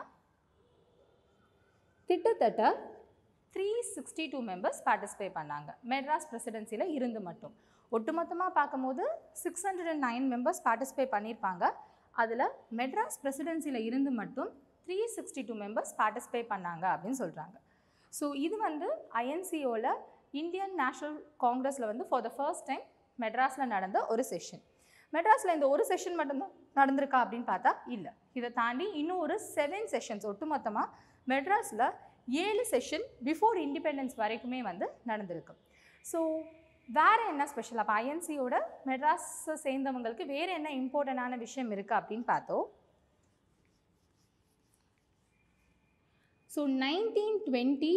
Speaker 1: கிட்டத்தட்ட three sixty two members participate பண்ணாங்க மெட்ராஸ் பிரசிடென்சியில் இருந்து மட்டும் ஒட்டுமொத்தமாக பார்க்கும்போது six hundred and nine members participate பண்ணியிருப்பாங்க அதில் மெட்ராஸ் பிரசிடென்சியில் இருந்து மட்டும் three sixty two members participate பண்ணாங்க அப்படின்னு சொல்கிறாங்க ஸோ இது வந்து ஐஎன்சிஓவில் இந்தியன் நேஷனல் காங்கிரஸில் வந்து ஃபார் த ஃபர்ஸ்ட் டைம் மெட்ராஸில் நடந்த ஒரு செஷன் மெட்ராஸில் இந்த ஒரு செஷன் மட்டும்தான் நடந்திருக்கா அப்படின்னு பார்த்தா இல்லை இதை தாண்டி இன்னும் ஒரு செவன் செஷன்ஸ் ஒட்டுமொத்தமாக மெட்ராஸில் ஏழு செஷன் பிஃபோர் இண்டிபெண்டன்ஸ் வரைக்குமே வந்து நடந்திருக்கு ஸோ வேறு என்ன ஸ்பெஷல் அப்போ ஐஎன்சியோட மெட்ராஸை சேர்ந்தவங்களுக்கு வேறு என்ன இம்பார்ட்டண்டான விஷயம் இருக்குது அப்படின்னு பார்த்தோம் so nineteen twenty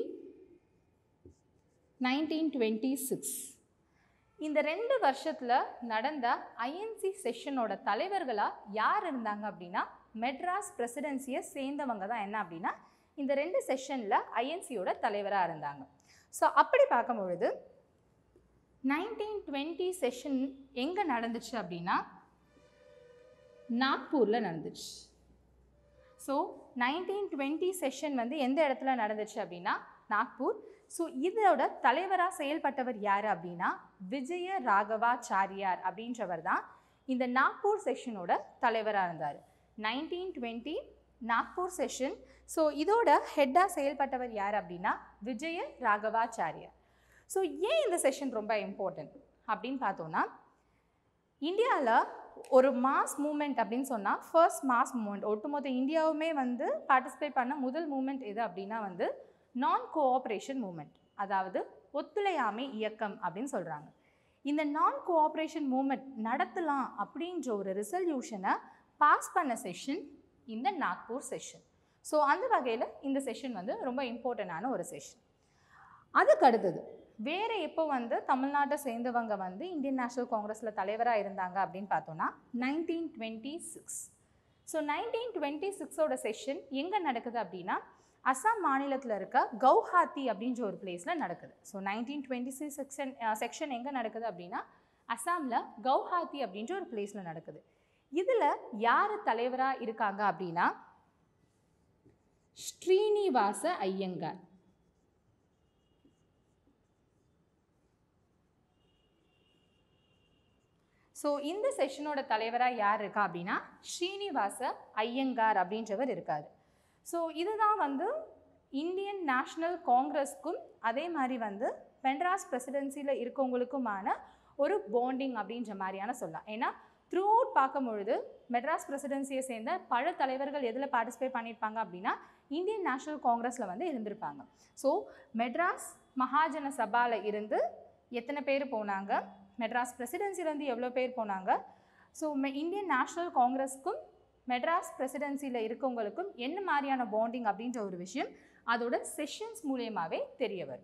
Speaker 1: nineteen twenty six இந்த ரெண்டு வருஷத்தில் நடந்த ஐஎன்சி செஷனோட தலைவர்களாக யார் இருந்தாங்க அப்படின்னா மெட்ராஸ் பிரசிடென்சியை சேர்ந்தவங்க தான் என்ன அப்படின்னா இந்த ரெண்டு செஷனில் ஐஎன்சியோட தலைவராக இருந்தாங்க ஸோ அப்படி பார்க்கும்பொழுது நைன்டீன் டுவெண்ட்டி செஷன் எங்கே நடந்துச்சு அப்படின்னா நாக்பூரில் நடந்துச்சு ஸோ நைன்டீன் டுவெண்ட்டி செஷன் வந்து எந்த இடத்துல நடந்துச்சு அப்படின்னா நாக்பூர் ஸோ இதோட தலைவராக செயல்பட்டவர் யார் அப்படின்னா விஜய ராகவாச்சாரியார் அப்படின்றவர் தான் இந்த நாக்பூர் செஷனோட தலைவராக இருந்தார் nineteen twenty Nagpur session so இதோட ஹெட்டாக செயல்பட்டவர் யார் அப்படின்னா விஜய ராகவாச்சாரியார் ஸோ ஏன் இந்த செஷன் ரொம்ப இம்பார்ட்டன்ட் அப்படின்னு பார்த்தோன்னா இந்தியாவில் ஒரு மாஸ் மூமெண்ட் அப்படின்னு சொன்னால் ஃபர்ஸ்ட் மாஸ் மூமெண்ட் ஒட்டுமொத்த இந்தியாவுமே வந்து பார்ட்டிசிபேட் பண்ண முதல் மூமெண்ட் எது அப்படின்னா வந்து நான் கோஆப்ரேஷன் மூமெண்ட் அதாவது ஒத்துழையாமை இயக்கம் அப்படின்னு சொல்கிறாங்க இந்த நான் கோஆப்ரேஷன் மூமெண்ட் நடத்தலாம் அப்படின்ற ஒரு ரிசல்யூஷனை பாஸ் பண்ண செஷன் இந்த நாக்பூர் செஷன் ஸோ அந்த வகையில் இந்த செஷன் வந்து ரொம்ப இம்பார்ட்டண்டான ஒரு செஷன் அதுக்கு அடுத்தது வேறு எப்போ வந்து தமிழ்நாட்டை சேர்ந்தவங்க வந்து இந்தியன் நேஷனல் காங்கிரஸில் தலைவராக இருந்தாங்க அப்படின்னு பார்த்தோன்னா nineteen twenty six so nineteen twenty சிக்ஸோட செஷன் எங்கே நடக்குது அப்படின்னா அஸ்ஸாம் மாநிலத்தில் இருக்க கவுஹாத்தி அப்படின்ற ஒரு பிளேஸில் நடக்குது so nineteen twenty six section section எங்கே நடக்குது அப்படின்னா அஸ்ஸாமில் கவுஹாத்தி அப்படின்ற ஒரு பிளேஸில் நடக்குது இதில் யார் தலைவராக இருக்காங்க அப்படின்னா ஸ்ரீனிவாச ஐயங்கார் ஸோ இந்த செஷனோட தலைவராக யார் இருக்கா அப்படின்னா ஸ்ரீனிவாச ஐயங்கார் அப்படின்றவர் இருக்கார் ஸோ இதுதான் வந்து இந்தியன் நேஷ்னல் காங்கிரஸ்க்கும் அதே மாதிரி வந்து மெட்ராஸ் பிரசிடென்சியில் இருக்கவங்களுக்குமான ஒரு பாண்டிங் அப்படின்ற மாதிரியான சொல்லலாம் ஏன்னா த்ரூ அவுட் பார்க்கும் பொழுது மெட்ராஸ் பிரசிடென்சியை சேர்ந்த பல தலைவர்கள் எதில் பார்ட்டிசிபேட் பண்ணியிருப்பாங்க அப்படின்னா இந்தியன் நேஷனல் காங்கிரஸில் வந்து இருந்திருப்பாங்க ஸோ மெட்ராஸ் மகாஜன சபாவில் இருந்து எத்தனை பேர் போனாங்க மெட்ராஸ் பிரசிடென்சிலேருந்து எவ்வளோ பேர் போனாங்க ஸோ இந்தியன் நேஷனல் காங்கிரஸ்க்கும் மெட்ராஸ் பிரசிடென்சியில் இருக்கவங்களுக்கும் என்ன மாதிரியான பாண்டிங் அப்படின்ற ஒரு விஷயம் அதோட செஷன்ஸ் மூலியமாகவே தெரிய வரும்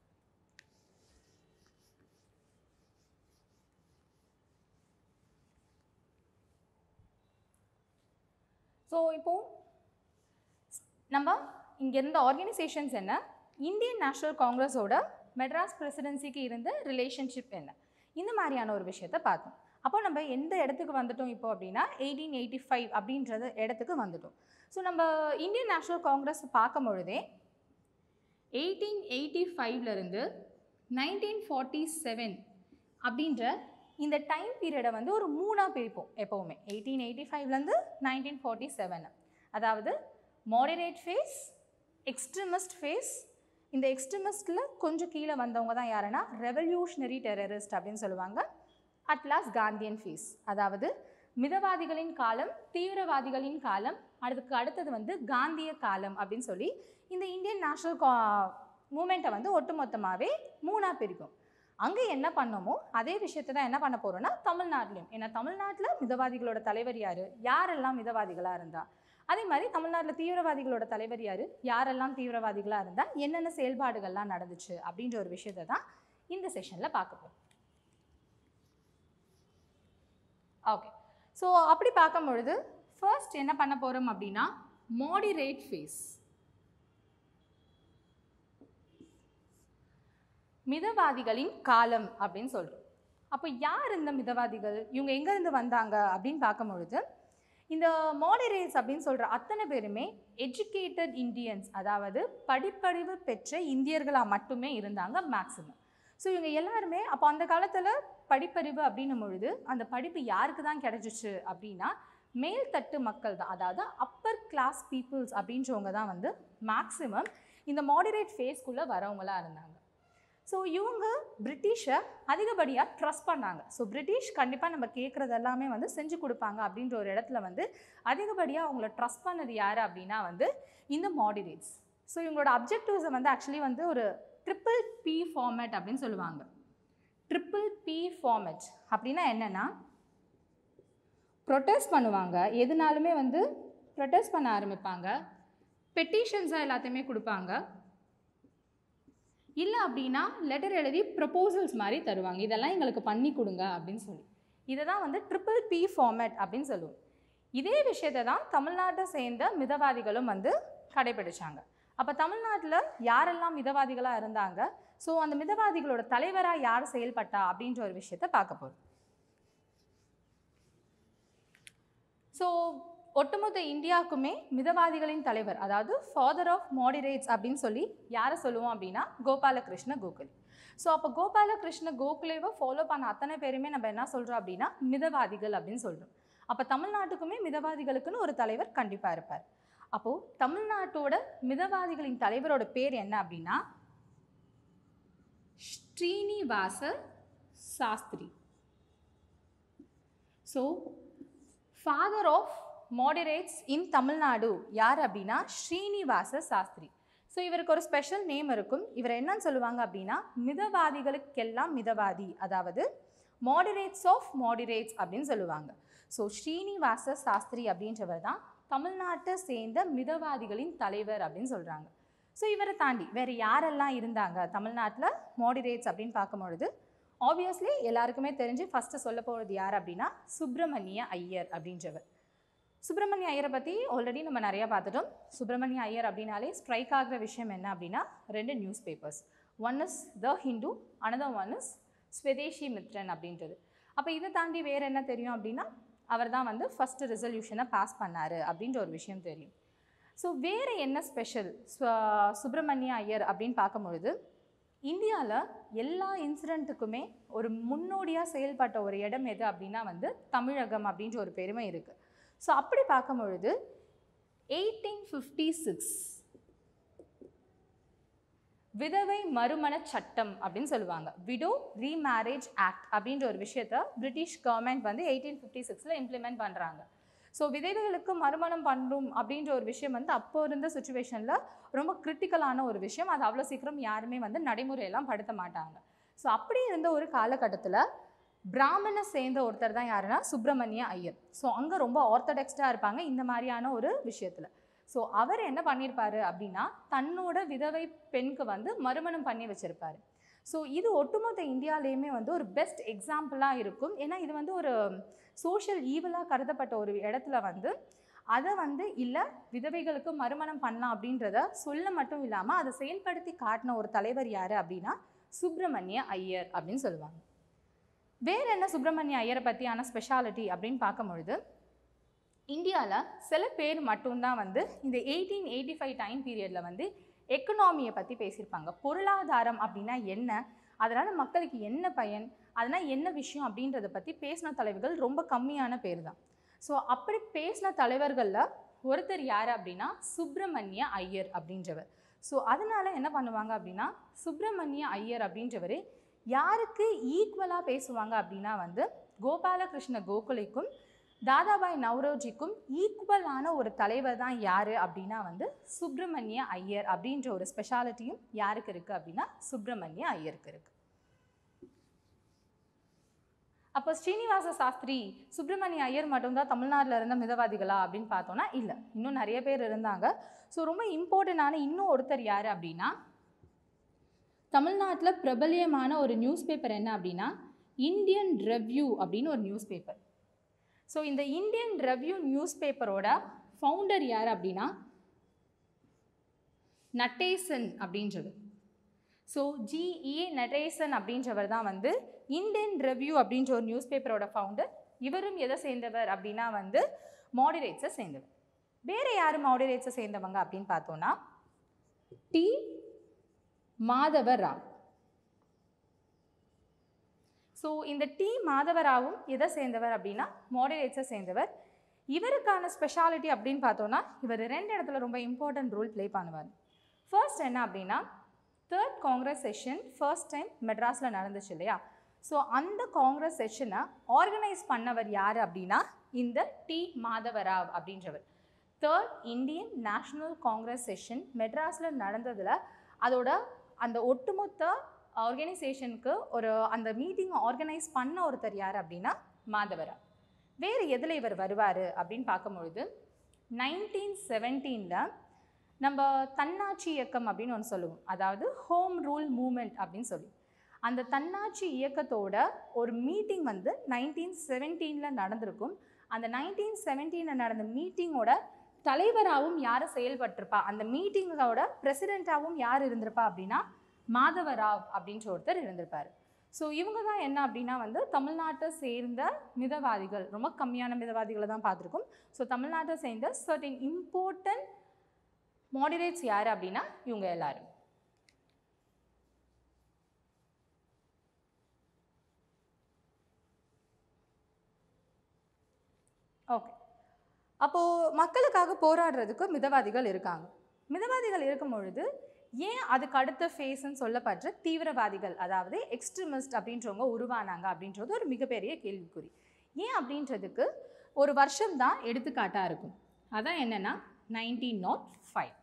Speaker 1: ஸோ இப்போ நம்ம இங்கே இருந்த ஆர்கனைசேஷன்ஸ் என்ன இந்தியன் நேஷனல் காங்கிரஸோட மெட்ராஸ் பிரசிடென்சிக்கு இருந்த ரிலேஷன்ஷிப் என்ன இந்த மாதிரியான ஒரு விஷயத்த பார்த்தோம் அப்போ நம்ம எந்த இடத்துக்கு வந்துட்டோம் இப்போ அப்படின்னா எயிட்டீன் எயிட்டி ஃபைவ் அப்படின்றது இடத்துக்கு வந்துட்டோம் ஸோ நம்ம இந்தியன் நேஷனல் காங்கிரஸ் பார்க்கும் பொழுதே எயிட்டீன் எயிட்டி ஃபைவ்லேருந்து நைன்டீன் ஃபார்ட்டி செவன் அப்படின்ற இந்த டைம் பீரியடை வந்து ஒரு மூணாக பிரிப்போம் எப்போவுமே எயிட்டீன் எயிட்டி ஃபைவ்லேருந்து நைன்டீன் ஃபார்ட்டி செவன் அதாவது மாடரேட் ஃபேஸ் எக்ஸ்ட்ரீமிஸ்ட் ஃபேஸ் இந்த எக்ஸ்ட்ரீமிஸ்டில் கொஞ்சம் கீழே வந்தவங்க தான் யாருன்னா ரெவல்யூஷனரி டெரரிஸ்ட் அப்படின்னு சொல்லுவாங்க அட்லாஸ் காந்தியன் ஃபேஸ் அதாவது மிதவாதிகளின் காலம் தீவிரவாதிகளின் காலம் அதுக்கு அடுத்தது வந்து காந்திய காலம் அப்படின்னு சொல்லி இந்த இந்தியன் நேஷனல் கா மூமெண்ட்டை வந்து ஒட்டுமொத்தமாகவே மூணாக பிரிக்கும் அங்கே என்ன பண்ணோமோ அதே விஷயத்தை தான் என்ன பண்ண போகிறோம்னா தமிழ்நாட்டிலையும் ஏன்னா தமிழ்நாட்டில் மிதவாதிகளோட தலைவர் யார் யாரெல்லாம் மிதவாதிகளாக இருந்தா அதே மாதிரி தமிழ்நாட்டில் தீவிரவாதிகளோட தலைவர் யார் யாரெல்லாம் தீவிரவாதிகளாக இருந்தால் என்னென்ன செயல்பாடுகள்லாம் நடந்துச்சு அப்படின்ற ஒரு விஷயத்தை தான் இந்த செஷனில் பார்க்க போகிறோம் ஓகே ஸோ அப்படி பார்க்கும் பொழுது ஃபர்ஸ்ட் என்ன பண்ண போகிறோம் அப்படின்னா மாடிரேட் ஃபேஸ் மிதவாதிகளின் காலம் அப்படின்னு சொல்கிறோம் அப்போ யார் இந்த மிதவாதிகள் இவங்க எங்கேருந்து வந்தாங்க அப்படின்னு பார்க்கும் பொழுது இந்த மாடரேட்ஸ் அப்படின்னு சொல்கிற அத்தனை பேருமே எஜுகேட்டட் இந்தியன்ஸ் அதாவது படிப்பறிவு பெற்ற இந்தியர்களாக மட்டுமே இருந்தாங்க மேக்ஸிமம் ஸோ இவங்க எல்லாருமே அப்போ அந்த காலத்தில் படிப்பறிவு அப்படின்னும் பொழுது அந்த படிப்பு யாருக்கு தான் கிடைச்சிச்சு அப்படின்னா மேல்தட்டு மக்கள் தான் அதாவது அப்பர் கிளாஸ் பீப்புள்ஸ் அப்படின்றவங்க தான் வந்து மேக்ஸிமம் இந்த மாடரேட் ஃபேஸ்க்குள்ளே வரவங்களா இருந்தாங்க ஸோ இவங்க பிரிட்டிஷை அதிகப்படியாக ட்ரஸ்ட் பண்ணாங்க ஸோ பிரிட்டிஷ் கண்டிப்பாக நம்ம கேட்குறது எல்லாமே வந்து செஞ்சு கொடுப்பாங்க அப்படின்ற ஒரு இடத்துல வந்து அதிகப்படியாக அவங்கள ட்ரஸ்ட் பண்ணது யார் அப்படின்னா வந்து இந்த மாடிரேட்ஸ் ஸோ இவங்களோட அப்ஜெக்டிவ்ஸை வந்து ஆக்சுவலி வந்து ஒரு ட்ரிப்பிள் பி ஃபார்மேட் அப்படின்னு சொல்லுவாங்க ட்ரிப்பிள் பி ஃபார்மேட் அப்படின்னா என்னென்னா ப்ரொட்டஸ்ட் பண்ணுவாங்க எதுனாலுமே வந்து ப்ரொட்டஸ்ட் பண்ண ஆரம்பிப்பாங்க பெட்டிஷன்ஸாக எல்லாத்தையுமே கொடுப்பாங்க இல்லை அப்படின்னா லெட்டர் எழுதி ப்ரப்போசல்ஸ் மாதிரி தருவாங்க இதெல்லாம் எங்களுக்கு பண்ணி கொடுங்க அப்படின்னு சொல்லி இதை தான் வந்து ட்ரிபிள் பி ஃபார்மேட் அப்படின்னு சொல்லுவோம் இதே விஷயத்தை தான் தமிழ்நாட்டை சேர்ந்த மிதவாதிகளும் வந்து கடைபிடிச்சாங்க அப்போ தமிழ்நாட்டில் யாரெல்லாம் மிதவாதிகளாக இருந்தாங்க ஸோ அந்த மிதவாதிகளோட தலைவராக யார் செயல்பட்டா அப்படின்ற ஒரு விஷயத்தை பார்க்க போகிறோம் ஸோ ஒட்டுமொத்த இந்தியாவுக்குமே மிதவாதிகளின் தலைவர் அதாவது ஃபாதர் ஆஃப் மாடிரேட்ஸ் அப்படின்னு சொல்லி யாரை சொல்லுவோம் அப்படின்னா கோபாலகிருஷ்ண கோகுலே ஸோ அப்போ கோபாலகிருஷ்ண கோகுலேவை ஃபாலோ பண்ண அத்தனை பேருமே நம்ம என்ன சொல்கிறோம் அப்படின்னா மிதவாதிகள் அப்படின்னு சொல்கிறோம் அப்போ தமிழ்நாட்டுக்குமே மிதவாதிகளுக்குன்னு ஒரு தலைவர் கண்டிப்பாக இருப்பார் அப்போது தமிழ்நாட்டோட மிதவாதிகளின் தலைவரோட பேர் என்ன அப்படின்னா Srinivasa Sastri so father of moderates in Tamil Nadu யார் அப்படின்னா ஸ்ரீனிவாச சாஸ்திரி ஸோ இவருக்கு ஒரு ஸ்பெஷல் நேம் இருக்கும் இவர் என்னன்னு சொல்லுவாங்க அப்படின்னா மிதவாதிகளுக்கெல்லாம் மிதவாதி அதாவது மாடரேட்ஸ் ஆஃப் மாடரேட்ஸ் அப்படின்னு சொல்லுவாங்க ஸோ ஸ்ரீனிவாச சாஸ்திரி அப்படின்றவர் தான் தமிழ்நாட்டை சேர்ந்த மிதவாதிகளின் தலைவர் அப்படின்னு சொல்கிறாங்க ஸோ இவரை தாண்டி வேறு யாரெல்லாம் இருந்தாங்க தமிழ்நாட்டில் மாடரேட்ஸ் அப்படின்னு பார்க்கும்பொழுது ஆப்வியஸ்லி எல்லாருக்குமே தெரிஞ்சு ஃபஸ்ட்டு சொல்ல போகிறது யார் அப்படின்னா சுப்பிரமணிய ஐயர் அப்படின்றவர் சுப்பிரமணிய ஐயரை பற்றி ஆல்ரெடி நம்ம நிறையா பார்த்துட்டோம் சுப்பிரமணிய ஐயர் அப்படின்னாலே ஸ்ட்ரைக் ஆகிற விஷயம் என்ன அப்படின்னா ரெண்டு news papers one is the Hindu another one is Swadeshi Mitran அப்படின்றது அப்போ இதை தாண்டி வேறு என்ன தெரியும் அப்படின்னா அவர் தான் வந்து ஃபஸ்ட்டு ரெசல்யூஷனை பாஸ் பண்ணார் அப்படின்ற ஒரு விஷயம் தெரியும் ஸோ வேறு என்ன ஸ்பெஷல் சுப்பிரமணிய ஐயர் அப்படின்னு பார்க்கும்பொழுது இந்தியாவில் எல்லா இன்சிடெண்ட்டுக்குமே ஒரு முன்னோடியாக செயல்பட்ட ஒரு இடம் எது அப்படின்னா வந்து தமிழகம் அப்படின்ற ஒரு பெருமை இருக்குது ஸோ அப்படி பார்க்கும் பொழுது எயிட்டீன் ஃபிஃப்டி சிக்ஸ் விதவை மறுமண சட்டம் அப்படின்னு சொல்லுவாங்க விடோ ரீமேரேஜ் ஆக்ட் அப்படின்ற ஒரு விஷயத்த பிரிட்டிஷ் கவர்மெண்ட் வந்து எயிட்டீன் ஃபிஃப்டி சிக்ஸில் இம்ப்ளிமெண்ட் பண்ணுறாங்க ஸோ விதவைகளுக்கு மறுமணம் பண்ணும் அப்படின்ற ஒரு விஷயம் வந்து அப்போ இருந்த சுச்சுவேஷனில் ரொம்ப கிரிட்டிக்கலான ஒரு விஷயம் அது அவ்வளோ சீக்கிரம் யாருமே வந்து நடைமுறையெல்லாம் படுத்த மாட்டாங்க ஸோ அப்படி இருந்த ஒரு காலகட்டத்தில் பிராமண சேர்ந்த ஒருத்தர் தான் யாருன்னா சுப்பிரமணிய ஐயர் ஸோ அங்கே ரொம்ப ஆர்த்தடாக்ஸ்டாக இருப்பாங்க இந்த மாதிரியான ஒரு விஷயத்தில் ஸோ அவர் என்ன பண்ணியிருப்பாரு அப்படின்னா தன்னோட விதவை பெண்க்கு வந்து மறுமணம் பண்ணி வச்சிருப்பாரு ஸோ இது ஒட்டுமொத்த இந்தியாலேயுமே வந்து ஒரு பெஸ்ட் எக்ஸாம்பிளாக இருக்கும் ஏன்னா இது வந்து ஒரு சோஷியல் ஈவலாக கருதப்பட்ட ஒரு இடத்துல வந்து அதை வந்து இல்லை விதவைகளுக்கு மறுமணம் பண்ணலாம் அப்படின்றத சொல்ல மட்டும் இல்லாமல் அதை செயல்படுத்தி காட்டின ஒரு தலைவர் யார் அப்படின்னா சுப்பிரமணிய ஐயர் அப்படின்னு சொல்லுவாங்க வேற என்ன சுப்பிரமணிய ஐயரை பற்றியான ஸ்பெஷாலிட்டி அப்படின்னு பார்க்கும் பொழுது இந்தியாவில் சில பேர் மட்டும்தான் வந்து இந்த எயிட்டீன் எயிட்டி ஃபைவ் டைம் பீரியடில் வந்து எக்கனாமியை பற்றி பேசியிருப்பாங்க பொருளாதாரம் அப்படின்னா என்ன அதனால் மக்களுக்கு என்ன பயன் அதனால் என்ன விஷயம் அப்படின்றத பற்றி பேசின தலைவர்கள் ரொம்ப கம்மியான பேர் தான் ஸோ அப்படி பேசின தலைவர்களில் ஒருத்தர் யார் அப்படின்னா சுப்பிரமணிய ஐயர் அப்படின்றவர் ஸோ அதனால என்ன பண்ணுவாங்க அப்படின்னா சுப்பிரமணிய ஐயர் அப்படின்றவர் யாருக்கு ஈக்குவலாக பேசுவாங்க அப்படின்னா வந்து கோபாலகிருஷ்ண கோகுலைக்கும் தாதாபாய் நவ்ரோஜிக்கும் ஈக்குவலான ஒரு தலைவர் தான் யார் அப்படின்னா வந்து சுப்பிரமணிய ஐயர் அப்படின்ற ஒரு ஸ்பெஷாலிட்டியும் யாருக்கு இருக்குது அப்படின்னா சுப்பிரமணிய ஐயருக்கு இருக்குது அப்போ ஸ்ரீனிவாச சாஸ்திரி சுப்பிரமணிய ஐயர் மட்டும்தான் தமிழ்நாட்டில் இருந்த மிதவாதிகளா அப்படின்னு பார்த்தோன்னா இல்லை இன்னும் நிறைய பேர் இருந்தாங்க ஸோ ரொம்ப இம்பார்ட்டண்டான இன்னும் ஒருத்தர் யார் அப்படின்னா தமிழ்நாட்டில் பிரபல்யமான ஒரு நியூஸ் பேப்பர் என்ன அப்படின்னா இந்தியன் ரெவ்யூ அப்படின்னு ஒரு நியூஸ் பேப்பர் ஸோ இந்த இந்தியன் ரெவ்யூ நியூஸ் பேப்பரோட ஃபவுண்டர் யார் அப்படின்னா நட்டேசன் அப்படின்றது ஸோ ஜிஇ நடேசன் அப்படின்றவர் தான் வந்து இந்தியன் ரெவ்யூ அப்படின்ற ஒரு நியூஸ் பேப்பரோட ஃபவுண்டர் இவரும் எதை சேர்ந்தவர் அப்படின்னா வந்து மாடரேட்ஸை சேர்ந்தவர் வேறு யார் மாடரேட்ஸை சேர்ந்தவங்க அப்படின்னு பார்த்தோன்னா டி மாதவ ராவ் ஸோ இந்த டி மாதவராவும் எதை சேர்ந்தவர் அப்படின்னா மாடரேட்ஸை சேர்ந்தவர் இவருக்கான ஸ்பெஷாலிட்டி அப்படின்னு பார்த்தோன்னா இவர் ரெண்டு இடத்துல ரொம்ப இம்பார்ட்டன்ட் ரோல் ப்ளே பண்ணுவார் ஃபர்ஸ்ட் என்ன அப்படின்னா third Congress session first time மெட்ராஸில் நடந்துச்சு இல்லையா ஸோ அந்த காங்கிரஸ் செஷனை ஆர்கனைஸ் பண்ணவர் யார் அப்படின்னா இந்த டி மாதவராவ் அப்படின்றவர் third Indian National Congress session மெட்ராஸில் நடந்ததில் அதோட அந்த ஒட்டுமொத்த ஆர்கனைசேஷனுக்கு ஒரு அந்த மீட்டிங் ஆர்கனைஸ் பண்ண ஒருத்தர் யார் அப்படின்னா மாதவரா வேறு எதில் இவர் வருவார் அப்படின்னு பார்க்கும்பொழுது நைன்டீன் செவன்டீனில் நம்ம தன்னாட்சி இயக்கம் அப்படின்னு ஒன்று சொல்லுவோம் அதாவது ஹோம் ரூல் மூமெண்ட் அப்படின்னு சொல்லி அந்த தன்னாட்சி இயக்கத்தோட ஒரு மீட்டிங் வந்து நைன்டீன் செவன்டீனில் நடந்திருக்கும் அந்த நைன்டீன் செவன்டீனில் நடந்த மீட்டிங்கோட தலைவராகவும் யார் செயல்பட்டிருப்பா அந்த மீட்டிங்கோட பிரசிடெண்ட்டாகவும் யார் இருந்திருப்பா அப்படின்னா மாதவராவ் அப்படின்ற ஒருத்தர் இருந்திருப்பார் ஸோ இவங்க தான் என்ன அப்படின்னா வந்து தமிழ்நாட்டை சேர்ந்த மிதவாதிகள் ரொம்ப கம்மியான மிதவாதிகளை தான் பார்த்துருக்கோம் ஸோ தமிழ்நாட்டை சேர்ந்த சர்டின் இம்பார்ட்டன்ட் மாடரேட்ஸ் யார் அப்படின்னா இவங்க எல்லாரும் ஓகே அப்போது மக்களுக்காக போராடுறதுக்கு மிதவாதிகள் இருக்காங்க மிதவாதிகள் இருக்கும் பொழுது ஏன் அதுக்கு அடுத்த ஃபேஸ்ன்னு சொல்லப்படுற தீவிரவாதிகள் அதாவது எக்ஸ்ட்ரீமிஸ்ட் அப்படின்றவங்க உருவானாங்க அப்படின்றது ஒரு மிகப்பெரிய கேள்விக்குறி ஏன் அப்படின்றதுக்கு ஒரு வருஷம் தான் எடுத்துக்காட்டாக இருக்கும் அதான் என்னென்னா நைன்டீன் நாட் ஃபைவ்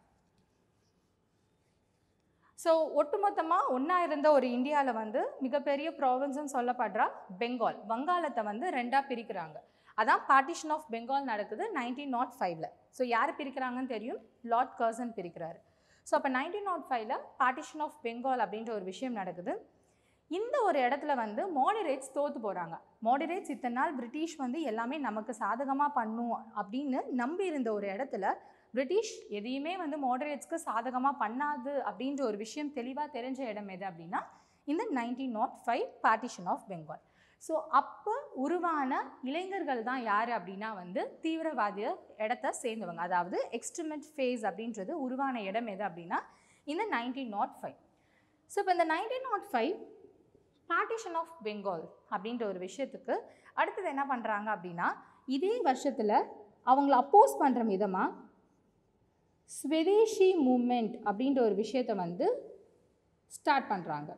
Speaker 1: ஸோ ஒட்டுமொத்தமாக ஒன்றா இருந்த ஒரு இந்தியாவில் வந்து மிகப்பெரிய ப்ராவின்ஸ்னு சொல்லப்படுற பெங்கால் வங்காளத்தை வந்து ரெண்டாக பிரிக்கிறாங்க அதான் பார்ட்டிஷன் ஆஃப் பெங்கால் நடக்குது நைன்டீன் நாட் ஃபைவ்ல ஸோ யார் பிரிக்கிறாங்கன்னு தெரியும் லார்ட் கர்சன் பிரிக்கிறாரு ஸோ அப்போ நைன்டீன் நாட் ஃபைவ்ல பார்ட்டிஷன் ஆஃப் பெங்கால் அப்படின்ற ஒரு விஷயம் நடக்குது இந்த ஒரு இடத்துல வந்து மாடரேட்ஸ் தோற்று போகிறாங்க மாடரேட்ஸ் இத்தனை நாள் பிரிட்டிஷ் வந்து எல்லாமே நமக்கு சாதகமாக பண்ணும் அப்படின்னு நம்பி இருந்த ஒரு இடத்துல பிரிட்டிஷ் எதையுமே வந்து மாடரேட்ஸ்க்கு சாதகமாக பண்ணாது அப்படின்ற ஒரு விஷயம் தெளிவாக தெரிஞ்ச இடம் எது அப்படின்னா இந்த nineteen nought five partition of Bengal so அப்போ உருவான இளைஞர்கள் தான் யார் அப்படின்னா வந்து தீவிரவாதிய இடத்த சேர்ந்தவங்க அதாவது எக்ஸ்ட்ரிமெண்ட் ஃபேஸ் அப்படின்றது உருவான இடம் எது அப்படின்னா இந்த நைன்டீன் நாட் ஃபைவ் ஸோ இப்போ இந்த nineteen nought five partition of Bengal அப்படின்ற ஒரு விஷயத்துக்கு அடுத்தது என்ன பண்ணுறாங்க அப்படின்னா இதே வருஷத்தில் அவங்கள அப்போஸ் பண்ணுற விதமாக ஸ்வதேஷி மூமெண்ட் அப்படின்ற ஒரு விஷயத்தை வந்து ஸ்டார்ட் பண்ணுறாங்க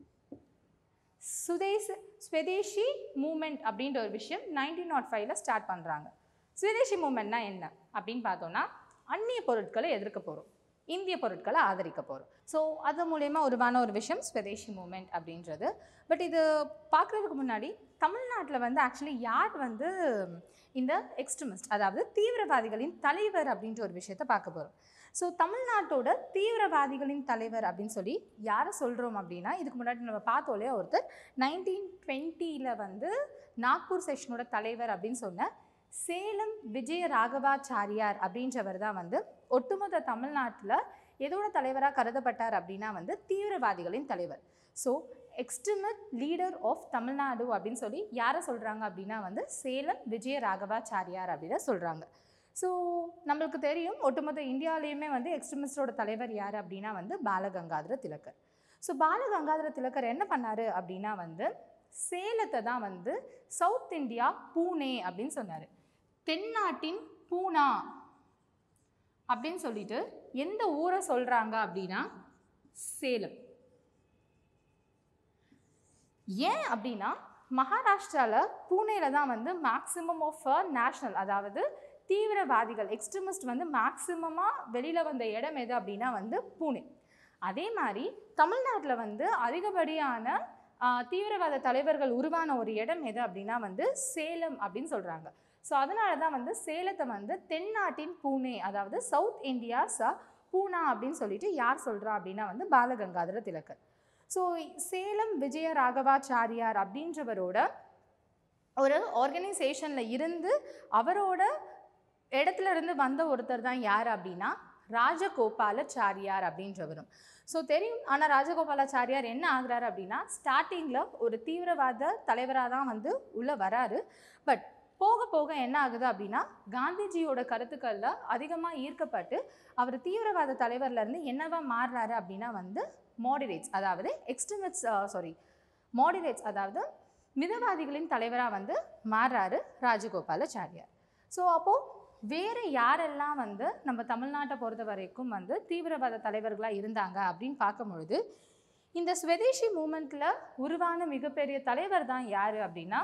Speaker 1: சுதேச ஸ்வதேஷி மூமெண்ட் அப்படின்ற ஒரு விஷயம் நைன்டீன் நாட் ஃபைவ்ல ஸ்டார்ட் பண்ணுறாங்க சுதேஷி மூமெண்ட்னா என்ன அப்படின்னு பார்த்தோன்னா அந்நிய பொருட்களை எதிர்க்க போகிறோம் இந்திய பொருட்களை ஆதரிக்க போகிறோம் ஸோ அது மூலயமா உருவான ஒரு விஷயம் ஸ்வதேஷி மூமெண்ட் அப்படின்றது பட் இது பார்க்குறதுக்கு முன்னாடி தமிழ்நாட்டில் வந்து ஆக்சுவலி யார் வந்து இந்த எக்ஸ்ட்ரிமிஸ்ட் அதாவது தீவிரவாதிகளின் தலைவர் அப்படின்ற ஒரு விஷயத்த பார்க்க போகிறோம் ஸோ தமிழ்நாட்டோட தீவிரவாதிகளின் தலைவர் அப்படின்னு சொல்லி யாரை சொல்கிறோம் அப்படின்னா இதுக்கு முன்னாடி நம்ம பார்த்தோம் ஒருத்தர் நைன்டீன் டுவெண்ட்டியில் வந்து நாக்பூர் செஷனோட தலைவர் அப்படின்னு சொன்ன சேலம் விஜய ராகவாச்சாரியார் அப்படின்றவர் தான் வந்து ஒட்டுமொத்த தமிழ்நாட்டில் எதோட தலைவராக கருதப்பட்டார் அப்படின்னா வந்து தீவிரவாதிகளின் தலைவர் so extremist leader of Tamil Nadu அப்படின்னு சொல்லி யாரை சொல்கிறாங்க அப்படின்னா வந்து சேலம் விஜய ராகவாச்சாரியார் அப்படின்னு சொல்கிறாங்க ஸோ நம்மளுக்கு தெரியும் ஒட்டுமொத்த இந்தியாவிலையுமே வந்து எக்ஸ்ட்ரிமிஸ்டோட தலைவர் யார் அப்படின்னா வந்து பாலகங்காதர திலகர் ஸோ பாலகங்காதர திலகர் என்ன பண்ணார் அப்படின்னா வந்து சேலத்தை தான் வந்து சவுத் இந்தியா பூனே அப்படின்னு சொன்னார் தென்னாட்டின் பூனா அப்படின்னு சொல்லிட்டு எந்த ஊரை சொல்கிறாங்க அப்படின்னா சேலம் ஏன் அப்படின்னா மகாராஷ்டிராவில் பூனேல தான் வந்து மேக்ஸிமம் ஆஃப் அ நேஷ்னல் அதாவது தீவிரவாதிகள் எக்ஸ்ட்ரிமிஸ்ட் வந்து மேக்ஸிமமாக வெளியில் வந்த இடம் எது அப்படின்னா வந்து பூனே அதே மாதிரி தமிழ்நாட்டில் வந்து அதிகப்படியான ஆஹ், தீவிரவாத தலைவர்கள் உருவான ஒரு இடம் எது அப்படின்னா வந்து சேலம் அப்படின்னு சொல்கிறாங்க ஸோ அதனால தான் வந்து சேலத்தை வந்து தென்னாட்டின் பூனே அதாவது சவுத் இந்தியாஸ் பூனா அப்படின்னு சொல்லிட்டு யார் சொல்கிறா அப்படின்னா வந்து பாலகங்காதர திலகர் ஸோ சேலம் விஜய ராகவாச்சாரியார் அப்படின்றவரோட ஒரு ஆர்கனைசேஷனில் இருந்து அவரோட இடத்துல இருந்து வந்த ஒருத்தர் தான் யார் அப்படின்னா ராஜகோபாலாச்சாரியார் அப்படின்றவரும் ஸோ தெரியும் ஆனால் ராஜகோபாலாச்சாரியார் என்ன ஆகுறாரு அப்படின்னா ஸ்டார்டிங்கில் ஒரு தீவிரவாத தலைவராக தான் வந்து உள்ளே வராரு பட் போக போக என்ன ஆகுது அப்படின்னா காந்திஜியோட கருத்துக்களில் அதிகமாக ஈர்க்கப்பட்டு அவர் தீவிரவாத தலைவர்லேருந்து என்னவா மாறுறாரு அப்படின்னா வந்து மாடரேட்ஸ் அதாவது எக்ஸ்ட்ரிமிட்ஸ் சாரி மாடரேட்ஸ் அதாவது மிதவாதிகளின் தலைவராக வந்து மாறுறாரு ராஜகோபாலாச்சாரியார் ஸோ அப்போது வேறு யாரெல்லாம் வந்து நம்ம தமிழ்நாட்டை பொறுத்த வரைக்கும் வந்து தீவிரவாத தலைவர்களாக இருந்தாங்க அப்படின்னு பார்க்கும் பொழுது இந்த ஸ்வதேஷி மூமெண்ட்டில் உருவான மிகப்பெரிய தலைவர் தான் யார் அப்படின்னா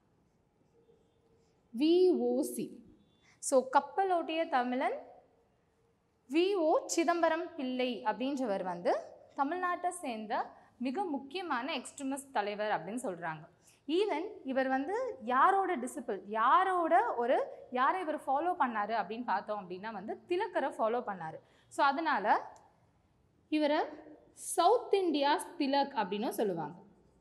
Speaker 1: விஓசி ஸோ கப்பலோட்டிய தமிழன் விஓ சிதம்பரம் பிள்ளை அப்படின்றவர் வந்து தமிழ்நாட்டை சேர்ந்த மிக முக்கியமான எக்ஸ்ட்ரிமிஸ்ட் தலைவர் அப்படின்னு சொல்கிறாங்க ஈவன் இவர் வந்து யாரோட டிசிபிள் யாரோட ஒரு யாரை இவர் ஃபாலோ பண்ணாரு அப்படின்னு பார்த்தோம் அப்படின்னா வந்து திலக்கரை ஃபாலோ பண்ணாரு ஸோ அதனால இவரை சவுத் இந்தியாஸ் திலக் அப்படின்னும் சொல்லுவாங்க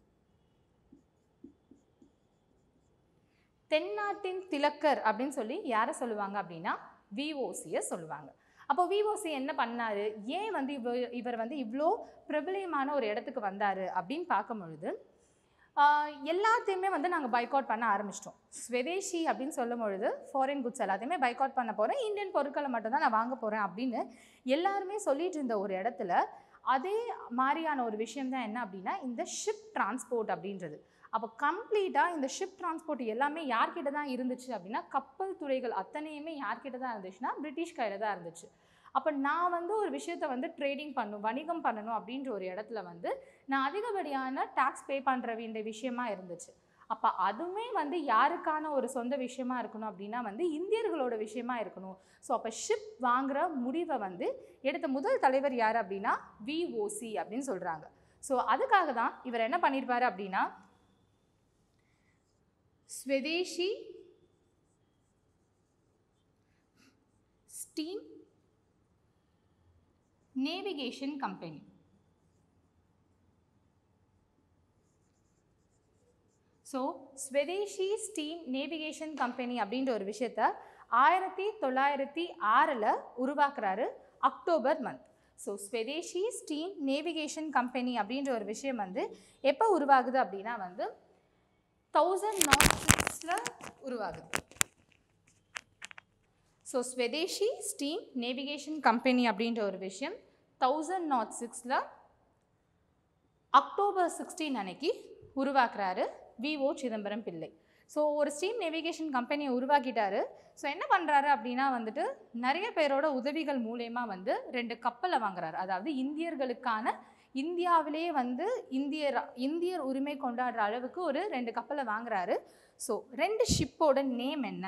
Speaker 1: தென்னாட்டின் திலக்கர் அப்படின்னு சொல்லி யாரை சொல்லுவாங்க அப்படின்னா விஓசியை சொல்லுவாங்க அப்போ விஓசி என்ன பண்ணாரு ஏன் வந்து இவ்வளோ இவர் வந்து இவ்வளோ பிரபலியமான ஒரு இடத்துக்கு வந்தார் அப்படின்னு பார்க்கும் பொழுது ஆஹ், எல்லாத்தையுமே வந்து நாங்கள் பைக்காட் பண்ண ஆரம்பிச்சிட்டோம் ஸ்வதேஷி அப்படின்னு சொல்லும் பொழுது ஃபாரின் குட்ஸ் எல்லாத்தையுமே பைக்காட் பண்ண போகிறேன் இந்தியன் பொருட்களை மட்டும் தான் நான் வாங்க போகிறேன் அப்படின்னு எல்லாருமே சொல்லிட்டு இருந்த ஒரு இடத்துல அதே மாதிரியான ஒரு விஷயம் தான் என்ன அப்படின்னா இந்த ஷிப் டிரான்ஸ்போர்ட் அப்படின்றது அப்போ கம்ப்ளீட்டாக இந்த ஷிப் டிரான்ஸ்போர்ட் எல்லாமே யார்கிட்ட தான் இருந்துச்சு அப்படின்னா கப்பல் துறைகள் அத்தனையுமே யார்கிட்ட தான் இருந்துச்சுன்னா பிரிட்டிஷ் கையில் தான் இருந்துச்சு அப்போ நான் வந்து ஒரு விஷயத்த வந்து ட்ரேடிங் பண்ணணும் வணிகம் பண்ணணும் அப்படின்ற ஒரு இடத்துல வந்து நான் அதிகப்படியான டேக்ஸ் பே பண்ணுற வேண்டிய விஷயமா இருந்துச்சு அப்போ அதுவுமே வந்து யாருக்கான ஒரு சொந்த விஷயமா இருக்கணும் அப்படின்னா வந்து இந்தியர்களோட விஷயமா இருக்கணும் ஸோ அப்போ ஷிப் வாங்குற முடிவை வந்து எடுத்த முதல் தலைவர் யார் அப்படின்னா விஓசி அப்படின்னு சொல்கிறாங்க ஸோ அதுக்காக தான் இவர் என்ன பண்ணியிருப்பாரு அப்படின்னா Swadeshi steam navigation company so Swadeshi steam navigation company அப்படின்ற ஒரு விஷயத்த ஆயிரத்தி தொள்ளாயிரத்தி ஆறில் உருவாக்குறாரு October month so Swadeshi steam navigation company அப்படின்ற ஒரு விஷயம் வந்து எப்போ உருவாகுது அப்படின்னா வந்து தௌசண்ட் நாட் சிக்ஸில் உருவாகுது so Swadeshi steam navigation company அப்படின்ற ஒரு விஷயம் தௌசண்ட் நாட் சிக்ஸில் அக்டோபர் சிக்ஸ்டீன் அன்னைக்கு உருவாக்குறாரு விஓ சிதம்பரம் பிள்ளை ஸோ ஒரு ஸ்டீம் நேவிகேஷன் கம்பெனியை உருவாக்கிட்டாரு ஸோ என்ன பண்ணுறாரு அப்படின்னா வந்துட்டு நிறைய பேரோட உதவிகள் மூலயமா வந்து ரெண்டு கப்பலை வாங்குறாரு அதாவது இந்தியர்களுக்கான இந்தியாவிலே வந்து இந்தியர் இந்தியர் உரிமை கொண்டாடுற அளவுக்கு ஒரு ரெண்டு கப்பலை வாங்குறாரு ஸோ ரெண்டு ஷிப்போட நேம் என்ன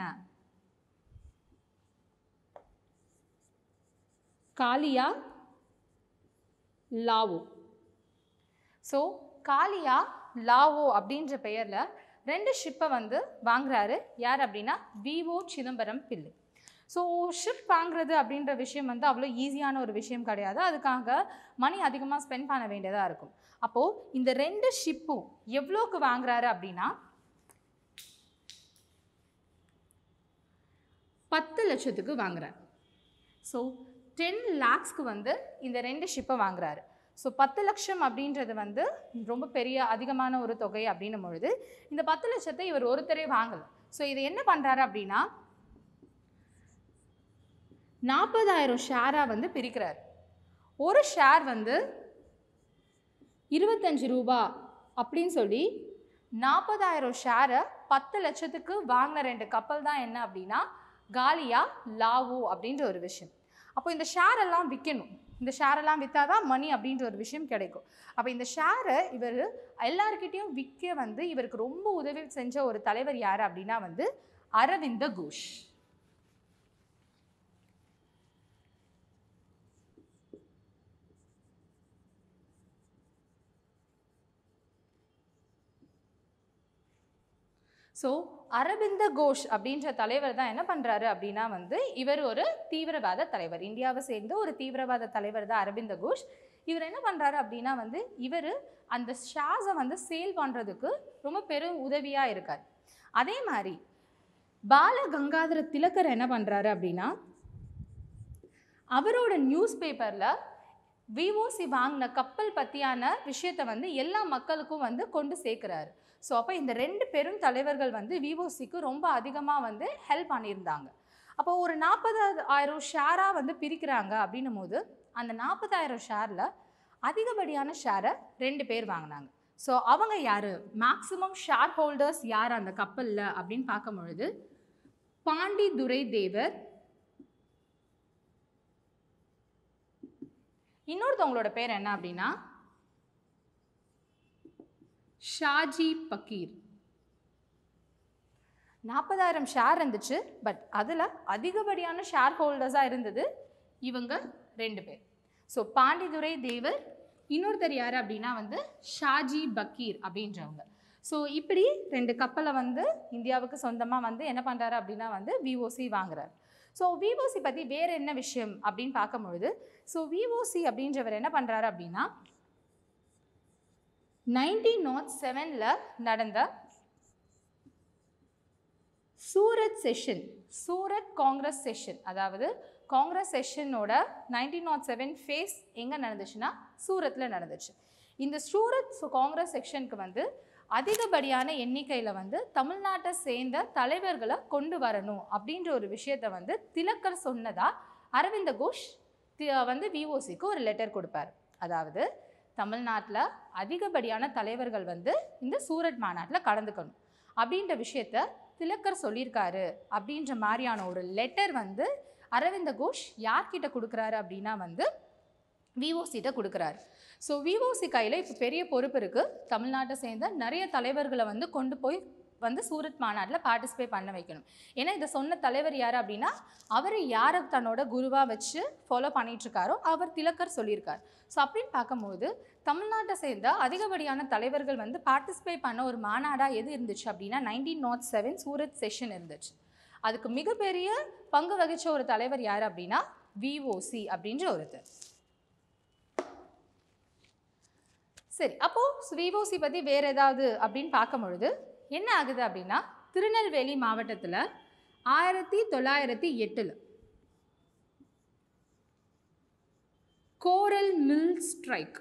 Speaker 1: காலியா லாவோ ஸோ காலியா லாவோ அப்படின்ற பெயரில் ரெண்டு ஷிப்பை வந்து வாங்குறாரு யார் அப்படின்னா விஓ சிதம்பரம் பிள்ளை ஸோ ஷிப் வாங்குறது அப்படின்ற விஷயம் வந்து அவ்வளோ ஈஸியான ஒரு விஷயம் கிடையாது அதுக்காக மணி அதிகமாக ஸ்பெண்ட் பண்ண வேண்டியதாக இருக்கும் அப்போது இந்த ரெண்டு ஷிப்பும் எவ்வளோக்கு வாங்குறாரு அப்படின்னா பத்து லட்சத்துக்கு வாங்குறாரு ஸோ டென் லேக்ஸ்க்கு வந்து இந்த ரெண்டு ஷிப்பை வாங்குறாரு ஸோ பத்து லட்சம் அப்படின்றது வந்து ரொம்ப பெரிய அதிகமான ஒரு தொகை அப்படின்னும் பொழுது இந்த பத்து லட்சத்தை இவர் ஒருத்தரே வாங்கலை ஸோ இது என்ன பண்ணுறாரு அப்படின்னா நாற்பதாயிரம் ஷேராக வந்து பிரிக்கிறார் ஒரு ஷேர் வந்து இருபத்தஞ்சு ரூபா அப்படின்னு சொல்லி நாற்பதாயிரம் ஷேரை பத்து லட்சத்துக்கு வாங்கின ரெண்டு கப்பல் தான் என்ன அப்படின்னா காலியா லாவோ அப்படின்ற ஒரு விஷயம் அப்போ இந்த ஷேர் எல்லாம் விற்கணும் இந்த ஷேர் எல்லாம் விற்றா தான் மணி அப்படின்ற ஒரு விஷயம் கிடைக்கும் அப்போ இந்த ஷேரை இவர் எல்லாருக்கிட்டேயும் விற்க வந்து இவருக்கு ரொம்ப உதவி செஞ்ச ஒரு தலைவர் யார் அப்படின்னா வந்து அரவிந்த கோஷ் ஸோ அரவிந்த கோஷ் அப்படின்ற தலைவர் தான் என்ன பண்ணுறாரு அப்படின்னா வந்து இவர் ஒரு தீவிரவாத தலைவர் இந்தியாவை சேர்ந்த ஒரு தீவிரவாத தலைவர் தான் அரவிந்த கோஷ் இவர் என்ன பண்ணுறாரு அப்படின்னா வந்து இவர் அந்த ஷேர்ஸை வந்து சேல் பண்ணுறதுக்கு ரொம்ப பெரும் உதவியாக இருக்கார் அதே மாதிரி பால கங்காதர திலகர் என்ன பண்ணுறாரு அப்படின்னா அவரோட நியூஸ் பேப்பரில் விஓசி வாங்கின கப்பல் பற்றியான விஷயத்தை வந்து எல்லா மக்களுக்கும் வந்து கொண்டு சேர்க்குறாரு ஸோ அப்போ இந்த ரெண்டு பெரும் தலைவர்கள் வந்து விஓசிக்கு ரொம்ப அதிகமாக வந்து ஹெல்ப் பண்ணியிருந்தாங்க அப்போ ஒரு நாற்பது ஆயிரம் ஷேராக வந்து பிரிக்கிறாங்க அப்படின்னும் போது அந்த நாற்பதாயிரம் ஷேரில் அதிகப்படியான ஷேரை ரெண்டு பேர் வாங்கினாங்க ஸோ அவங்க யார் மேக்ஸிமம் ஷேர் ஹோல்டர்ஸ் யார் அந்த கப்பலில் அப்படின்னு பார்க்கும் பொழுது பாண்டிதுரை தேவர் இன்னொருத்தவங்களோட பேர் என்ன அப்படின்னா ஷாஜி பக்கீர் நாற்பதாயிரம் ஷேர் இருந்துச்சு பட் அதில் அதிகப்படியான ஷேர் ஹோல்டர்ஸாக இருந்தது இவங்க ரெண்டு பேர் ஸோ பாண்டிதுரை தேவர் இன்னொருத்தர் யார் அப்படின்னா வந்து ஷாஜி பக்கீர் அப்படின்றவங்க ஸோ இப்படி ரெண்டு கப்பலை வந்து இந்தியாவுக்கு சொந்தமாக வந்து என்ன பண்ணுறாரு அப்படின்னா வந்து விஓசி வாங்குறாரு ஸோ விஓசி பற்றி வேறு என்ன விஷயம் அப்படின்னு பார்க்கும்பொழுது ஸோ விஓசி அப்படின்றவர் என்ன பண்ணுறாரு அப்படின்னா நைன்டீன் நாட் செவனில் நடந்த சூரத் செஷன் சூரத் காங்கிரஸ் செஷன் அதாவது காங்கிரஸ் செஷனோட நைன்டீன் நாட் செவன் ஃபேஸ் எங்கே நடந்துச்சுன்னா சூரத்தில் நடந்துச்சு இந்த சூரத் சு- காங்கிரஸ் செக்ஷனுக்கு வந்து அதிகப்படியான எண்ணிக்கையில் வந்து தமிழ்நாட்டை சேர்ந்த தலைவர்களை கொண்டு வரணும் அப்படின்ற ஒரு விஷயத்தை வந்து திலக்கர் சொன்னதா அரவிந்த கோஷ் தி- வந்து விஓசிக்கு ஒரு லெட்டர் கொடுப்பார் அதாவது தமிழ்நாட்டில் அதிகப்படியான தலைவர்கள் வந்து இந்த சூரத் மாநாட்டில் கலந்துக்கணும் அப்படின்ற விஷயத்த திலக்கர் சொல்லியிருக்காரு அப்படின்ற மாதிரியான ஒரு லெட்டர் வந்து அரவிந்த கோஷ் யார்கிட்ட கொடுக்குறாரு அப்படின்னா வந்து விஓசிட்ட கொடுக்குறாரு ஸோ விஓசி கையில் இப்போ பெரிய பொறுப்பு இருக்குது தமிழ்நாட்டை சேர்ந்த நிறைய தலைவர்களை வந்து கொண்டு போய் வந்து சூரத் மாநாட்டில் பார்ட்டிசிபேட் பண்ண வைக்கணும் ஏன்னா இதை சொன்ன தலைவர் யார் அப்படின்னா அவர் யாரை தன்னோட குருவாக வச்சு ஃபாலோ பண்ணிகிட்ருக்காரோ அவர் திலக்கர் சொல்லியிருக்கார் ஸோ அப்படின்னு பார்க்கும்போது தமிழ்நாட்டை சேர்ந்த அதிகப்படியான தலைவர்கள் வந்து பார்ட்டிசிபேட் பண்ண ஒரு மாநாடாக எது இருந்துச்சு அப்படின்னா nineteen nought seven Surat session இருந்துச்சு அதுக்கு மிகப்பெரிய பங்கு வகிச்ச ஒரு தலைவர் யார் அப்படின்னா விஓசி அப்படின்ற ஒருத்தர் சரி அப்போது விஓசி பற்றி வேறு ஏதாவது அப்படின்னு பார்க்கும் பொழுது என்ன ஆகுது அப்படின்னா திருநெல்வேலி மாவட்டத்தில் ஆயிரத்தி தொள்ளாயிரத்தி எட்டில் கோரல் மில் ஸ்ட்ரைக்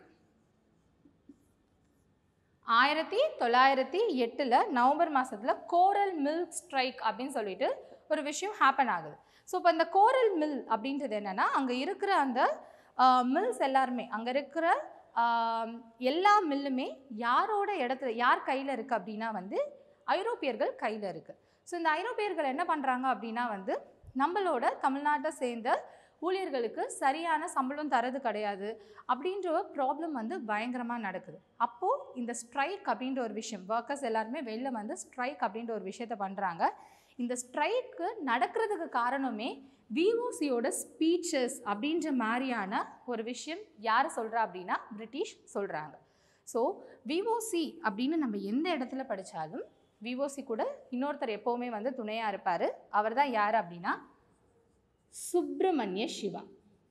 Speaker 1: ஆயிரத்தி தொள்ளாயிரத்தி எட்டில் நவம்பர் மாதத்தில் கோரல் மில் ஸ்ட்ரைக் அப்படின்னு சொல்லிட்டு ஒரு விஷயம் ஹேப்பன் ஆகுது ஸோ இப்போ இந்த கோரல் மில் அப்படின்றது என்னென்னா அங்கே இருக்கிற அந்த மில்ஸ் எல்லாருமே அங்கே இருக்கிற ஆம், எல்லா மில்லுமே யாரோட இடத்துல யார் கையில் இருக்குது அப்படின்னா வந்து ஐரோப்பியர்கள் கையில் இருக்குது ஸோ இந்த ஐரோப்பியர்கள் என்ன பண்ணுறாங்க அப்படின்னா வந்து நம்மளோட தமிழ்நாட்டை சேர்ந்த ஊழியர்களுக்கு சரியான சம்பளம் தரது கிடையாது அப்படின்ற ஒரு ப்ராப்ளம் வந்து பயங்கரமாக நடக்குது அப்போது இந்த ஸ்ட்ரைக் அப்படின்ற ஒரு விஷயம் ஒர்க்கர்ஸ் எல்லாருமே வெளில வந்து ஸ்ட்ரைக் அப்படின்ற ஒரு விஷயத்த பண்ணுறாங்க இந்த ஸ்ட்ரைக்கு நடக்கிறதுக்கு காரணமே விஓசியோட ஸ்பீச்சஸ் அப்படின்ற மாதிரியான ஒரு விஷயம் யார் சொல்கிறா அப்படின்னா பிரிட்டிஷ் சொல்கிறாங்க ஸோ விஓசி அப்படின்னு நம்ம எந்த இடத்துல படித்தாலும் விஓசி கூட இன்னொருத்தர் எப்போவுமே வந்து துணையாக இருப்பார் அவர் தான் யார் அப்படின்னா சுப்பிரமணிய சிவா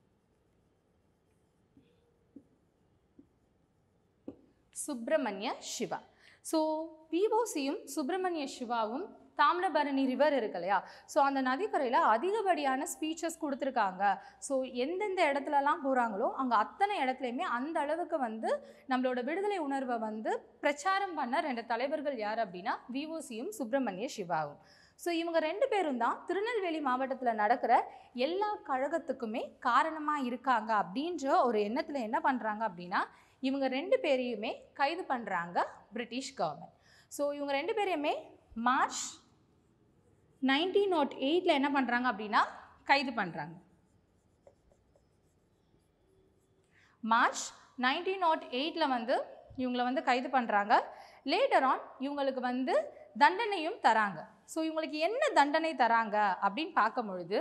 Speaker 1: சுப்பிரமணிய சிவா ஸோ விஓசியும் சுப்பிரமணிய சிவாவும் தாமிரபரணி ரிவர் இருக்கு இல்லையா ஸோ அந்த நதிக்கரையில் அதிகப்படியான ஸ்பீச்சஸ் கொடுத்துருக்காங்க ஸோ எந்தெந்த இடத்துலலாம் போகிறாங்களோ அங்கே அத்தனை இடத்துலையுமே அந்த அளவுக்கு வந்து நம்மளோட விடுதலை உணர்வை வந்து பிரச்சாரம் பண்ண ரெண்டு தலைவர்கள் யார் அப்படின்னா விஓசியும் சுப்பிரமணிய சிவாவும் ஸோ இவங்க ரெண்டு பேரும் தான் திருநெல்வேலி மாவட்டத்தில் நடக்கிற எல்லா கழகத்துக்குமே காரணமாக இருக்காங்க அப்படின்ற ஒரு எண்ணத்தில் என்ன பண்ணுறாங்க அப்படின்னா இவங்க ரெண்டு பேரையுமே கைது பண்ணுறாங்க பிரிட்டிஷ் கவர்மெண்ட் ஸோ இவங்க ரெண்டு பேரையுமே மார்ச் நைன்டீன் நாட் எயிட்டில் என்ன பண்ணுறாங்க அப்படின்னா கைது பண்ணுறாங்க மார்ச் நைன்டீன் நாட் எயிட்டில் வந்து இவங்களை வந்து கைது பண்ணுறாங்க லேட்டர் ஆன் இவங்களுக்கு வந்து தண்டனையும் தராங்க ஸோ இவங்களுக்கு என்ன தண்டனை தராங்க அப்படின்னு பார்க்கும் பொழுது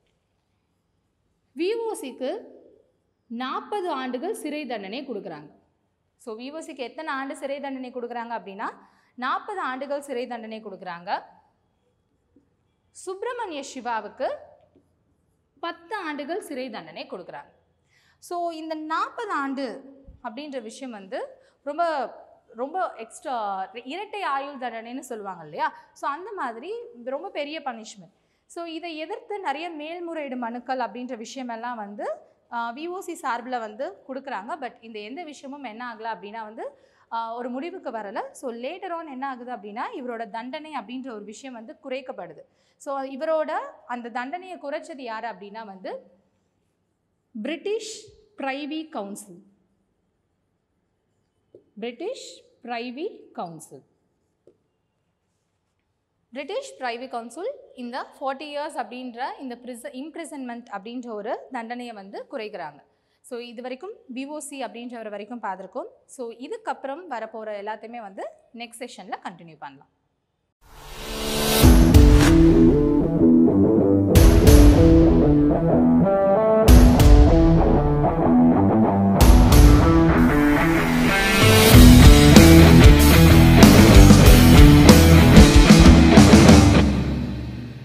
Speaker 1: விஓசிக்கு நாற்பது ஆண்டுகள் சிறை தண்டனை கொடுக்குறாங்க ஸோ விஓசிக்கு எத்தனை ஆண்டு சிறை தண்டனை கொடுக்குறாங்க அப்படின்னா நாற்பது ஆண்டுகள் சிறை தண்டனை கொடுக்குறாங்க சுப்பிரமணிய சிவாவுக்கு பத்து ஆண்டுகள் சிறை தண்டனை கொடுக்குறாங்க ஸோ இந்த நாற்பது ஆண்டு அப்படின்ற விஷயம் வந்து ரொம்ப ரொம்ப எக்ஸ்ட்ரா இரட்டை ஆயுள் தண்டனைன்னு சொல்லுவாங்க இல்லையா ஸோ அந்த மாதிரி ரொம்ப பெரிய பனிஷ்மெண்ட் ஸோ இதை எதிர்த்து நிறைய மேல்முறையீடு மனுக்கள் அப்படின்ற விஷயமெல்லாம் வந்து விஓசி சார்பில் வந்து கொடுக்குறாங்க பட் இந்த எந்த விஷயமும் என்ன ஆகலை அப்படின்னா வந்து ஆஹ், ஒரு முடிவுக்கு வரலை ஸோ லேட்டர் ஆன் என்ன ஆகுது அப்படின்னா இவரோட தண்டனை அப்படின்ற ஒரு விஷயம் வந்து குறைக்கப்படுது ஸோ இவரோட அந்த தண்டனையை குறைச்சது யார் அப்படின்னா வந்து British privy council British privy council British privy council இந்த ஃபார்ட்டி இயர்ஸ் அப்படின்ற இந்த ப்ரிச இம்ப்ரிசன்மெண்ட் அப்படின்ற ஒரு தண்டனையை வந்து குறைக்கிறாங்க ஸோ இது வரைக்கும் விஓசி அப்படின்ற ஒரு வரைக்கும் பார்த்துருக்கோம் ஸோ இதுக்கப்புறம் வரப்போகிற எல்லாத்தையுமே வந்து நெக்ஸ்ட் செஷனில் கண்டினியூ பண்ணலாம்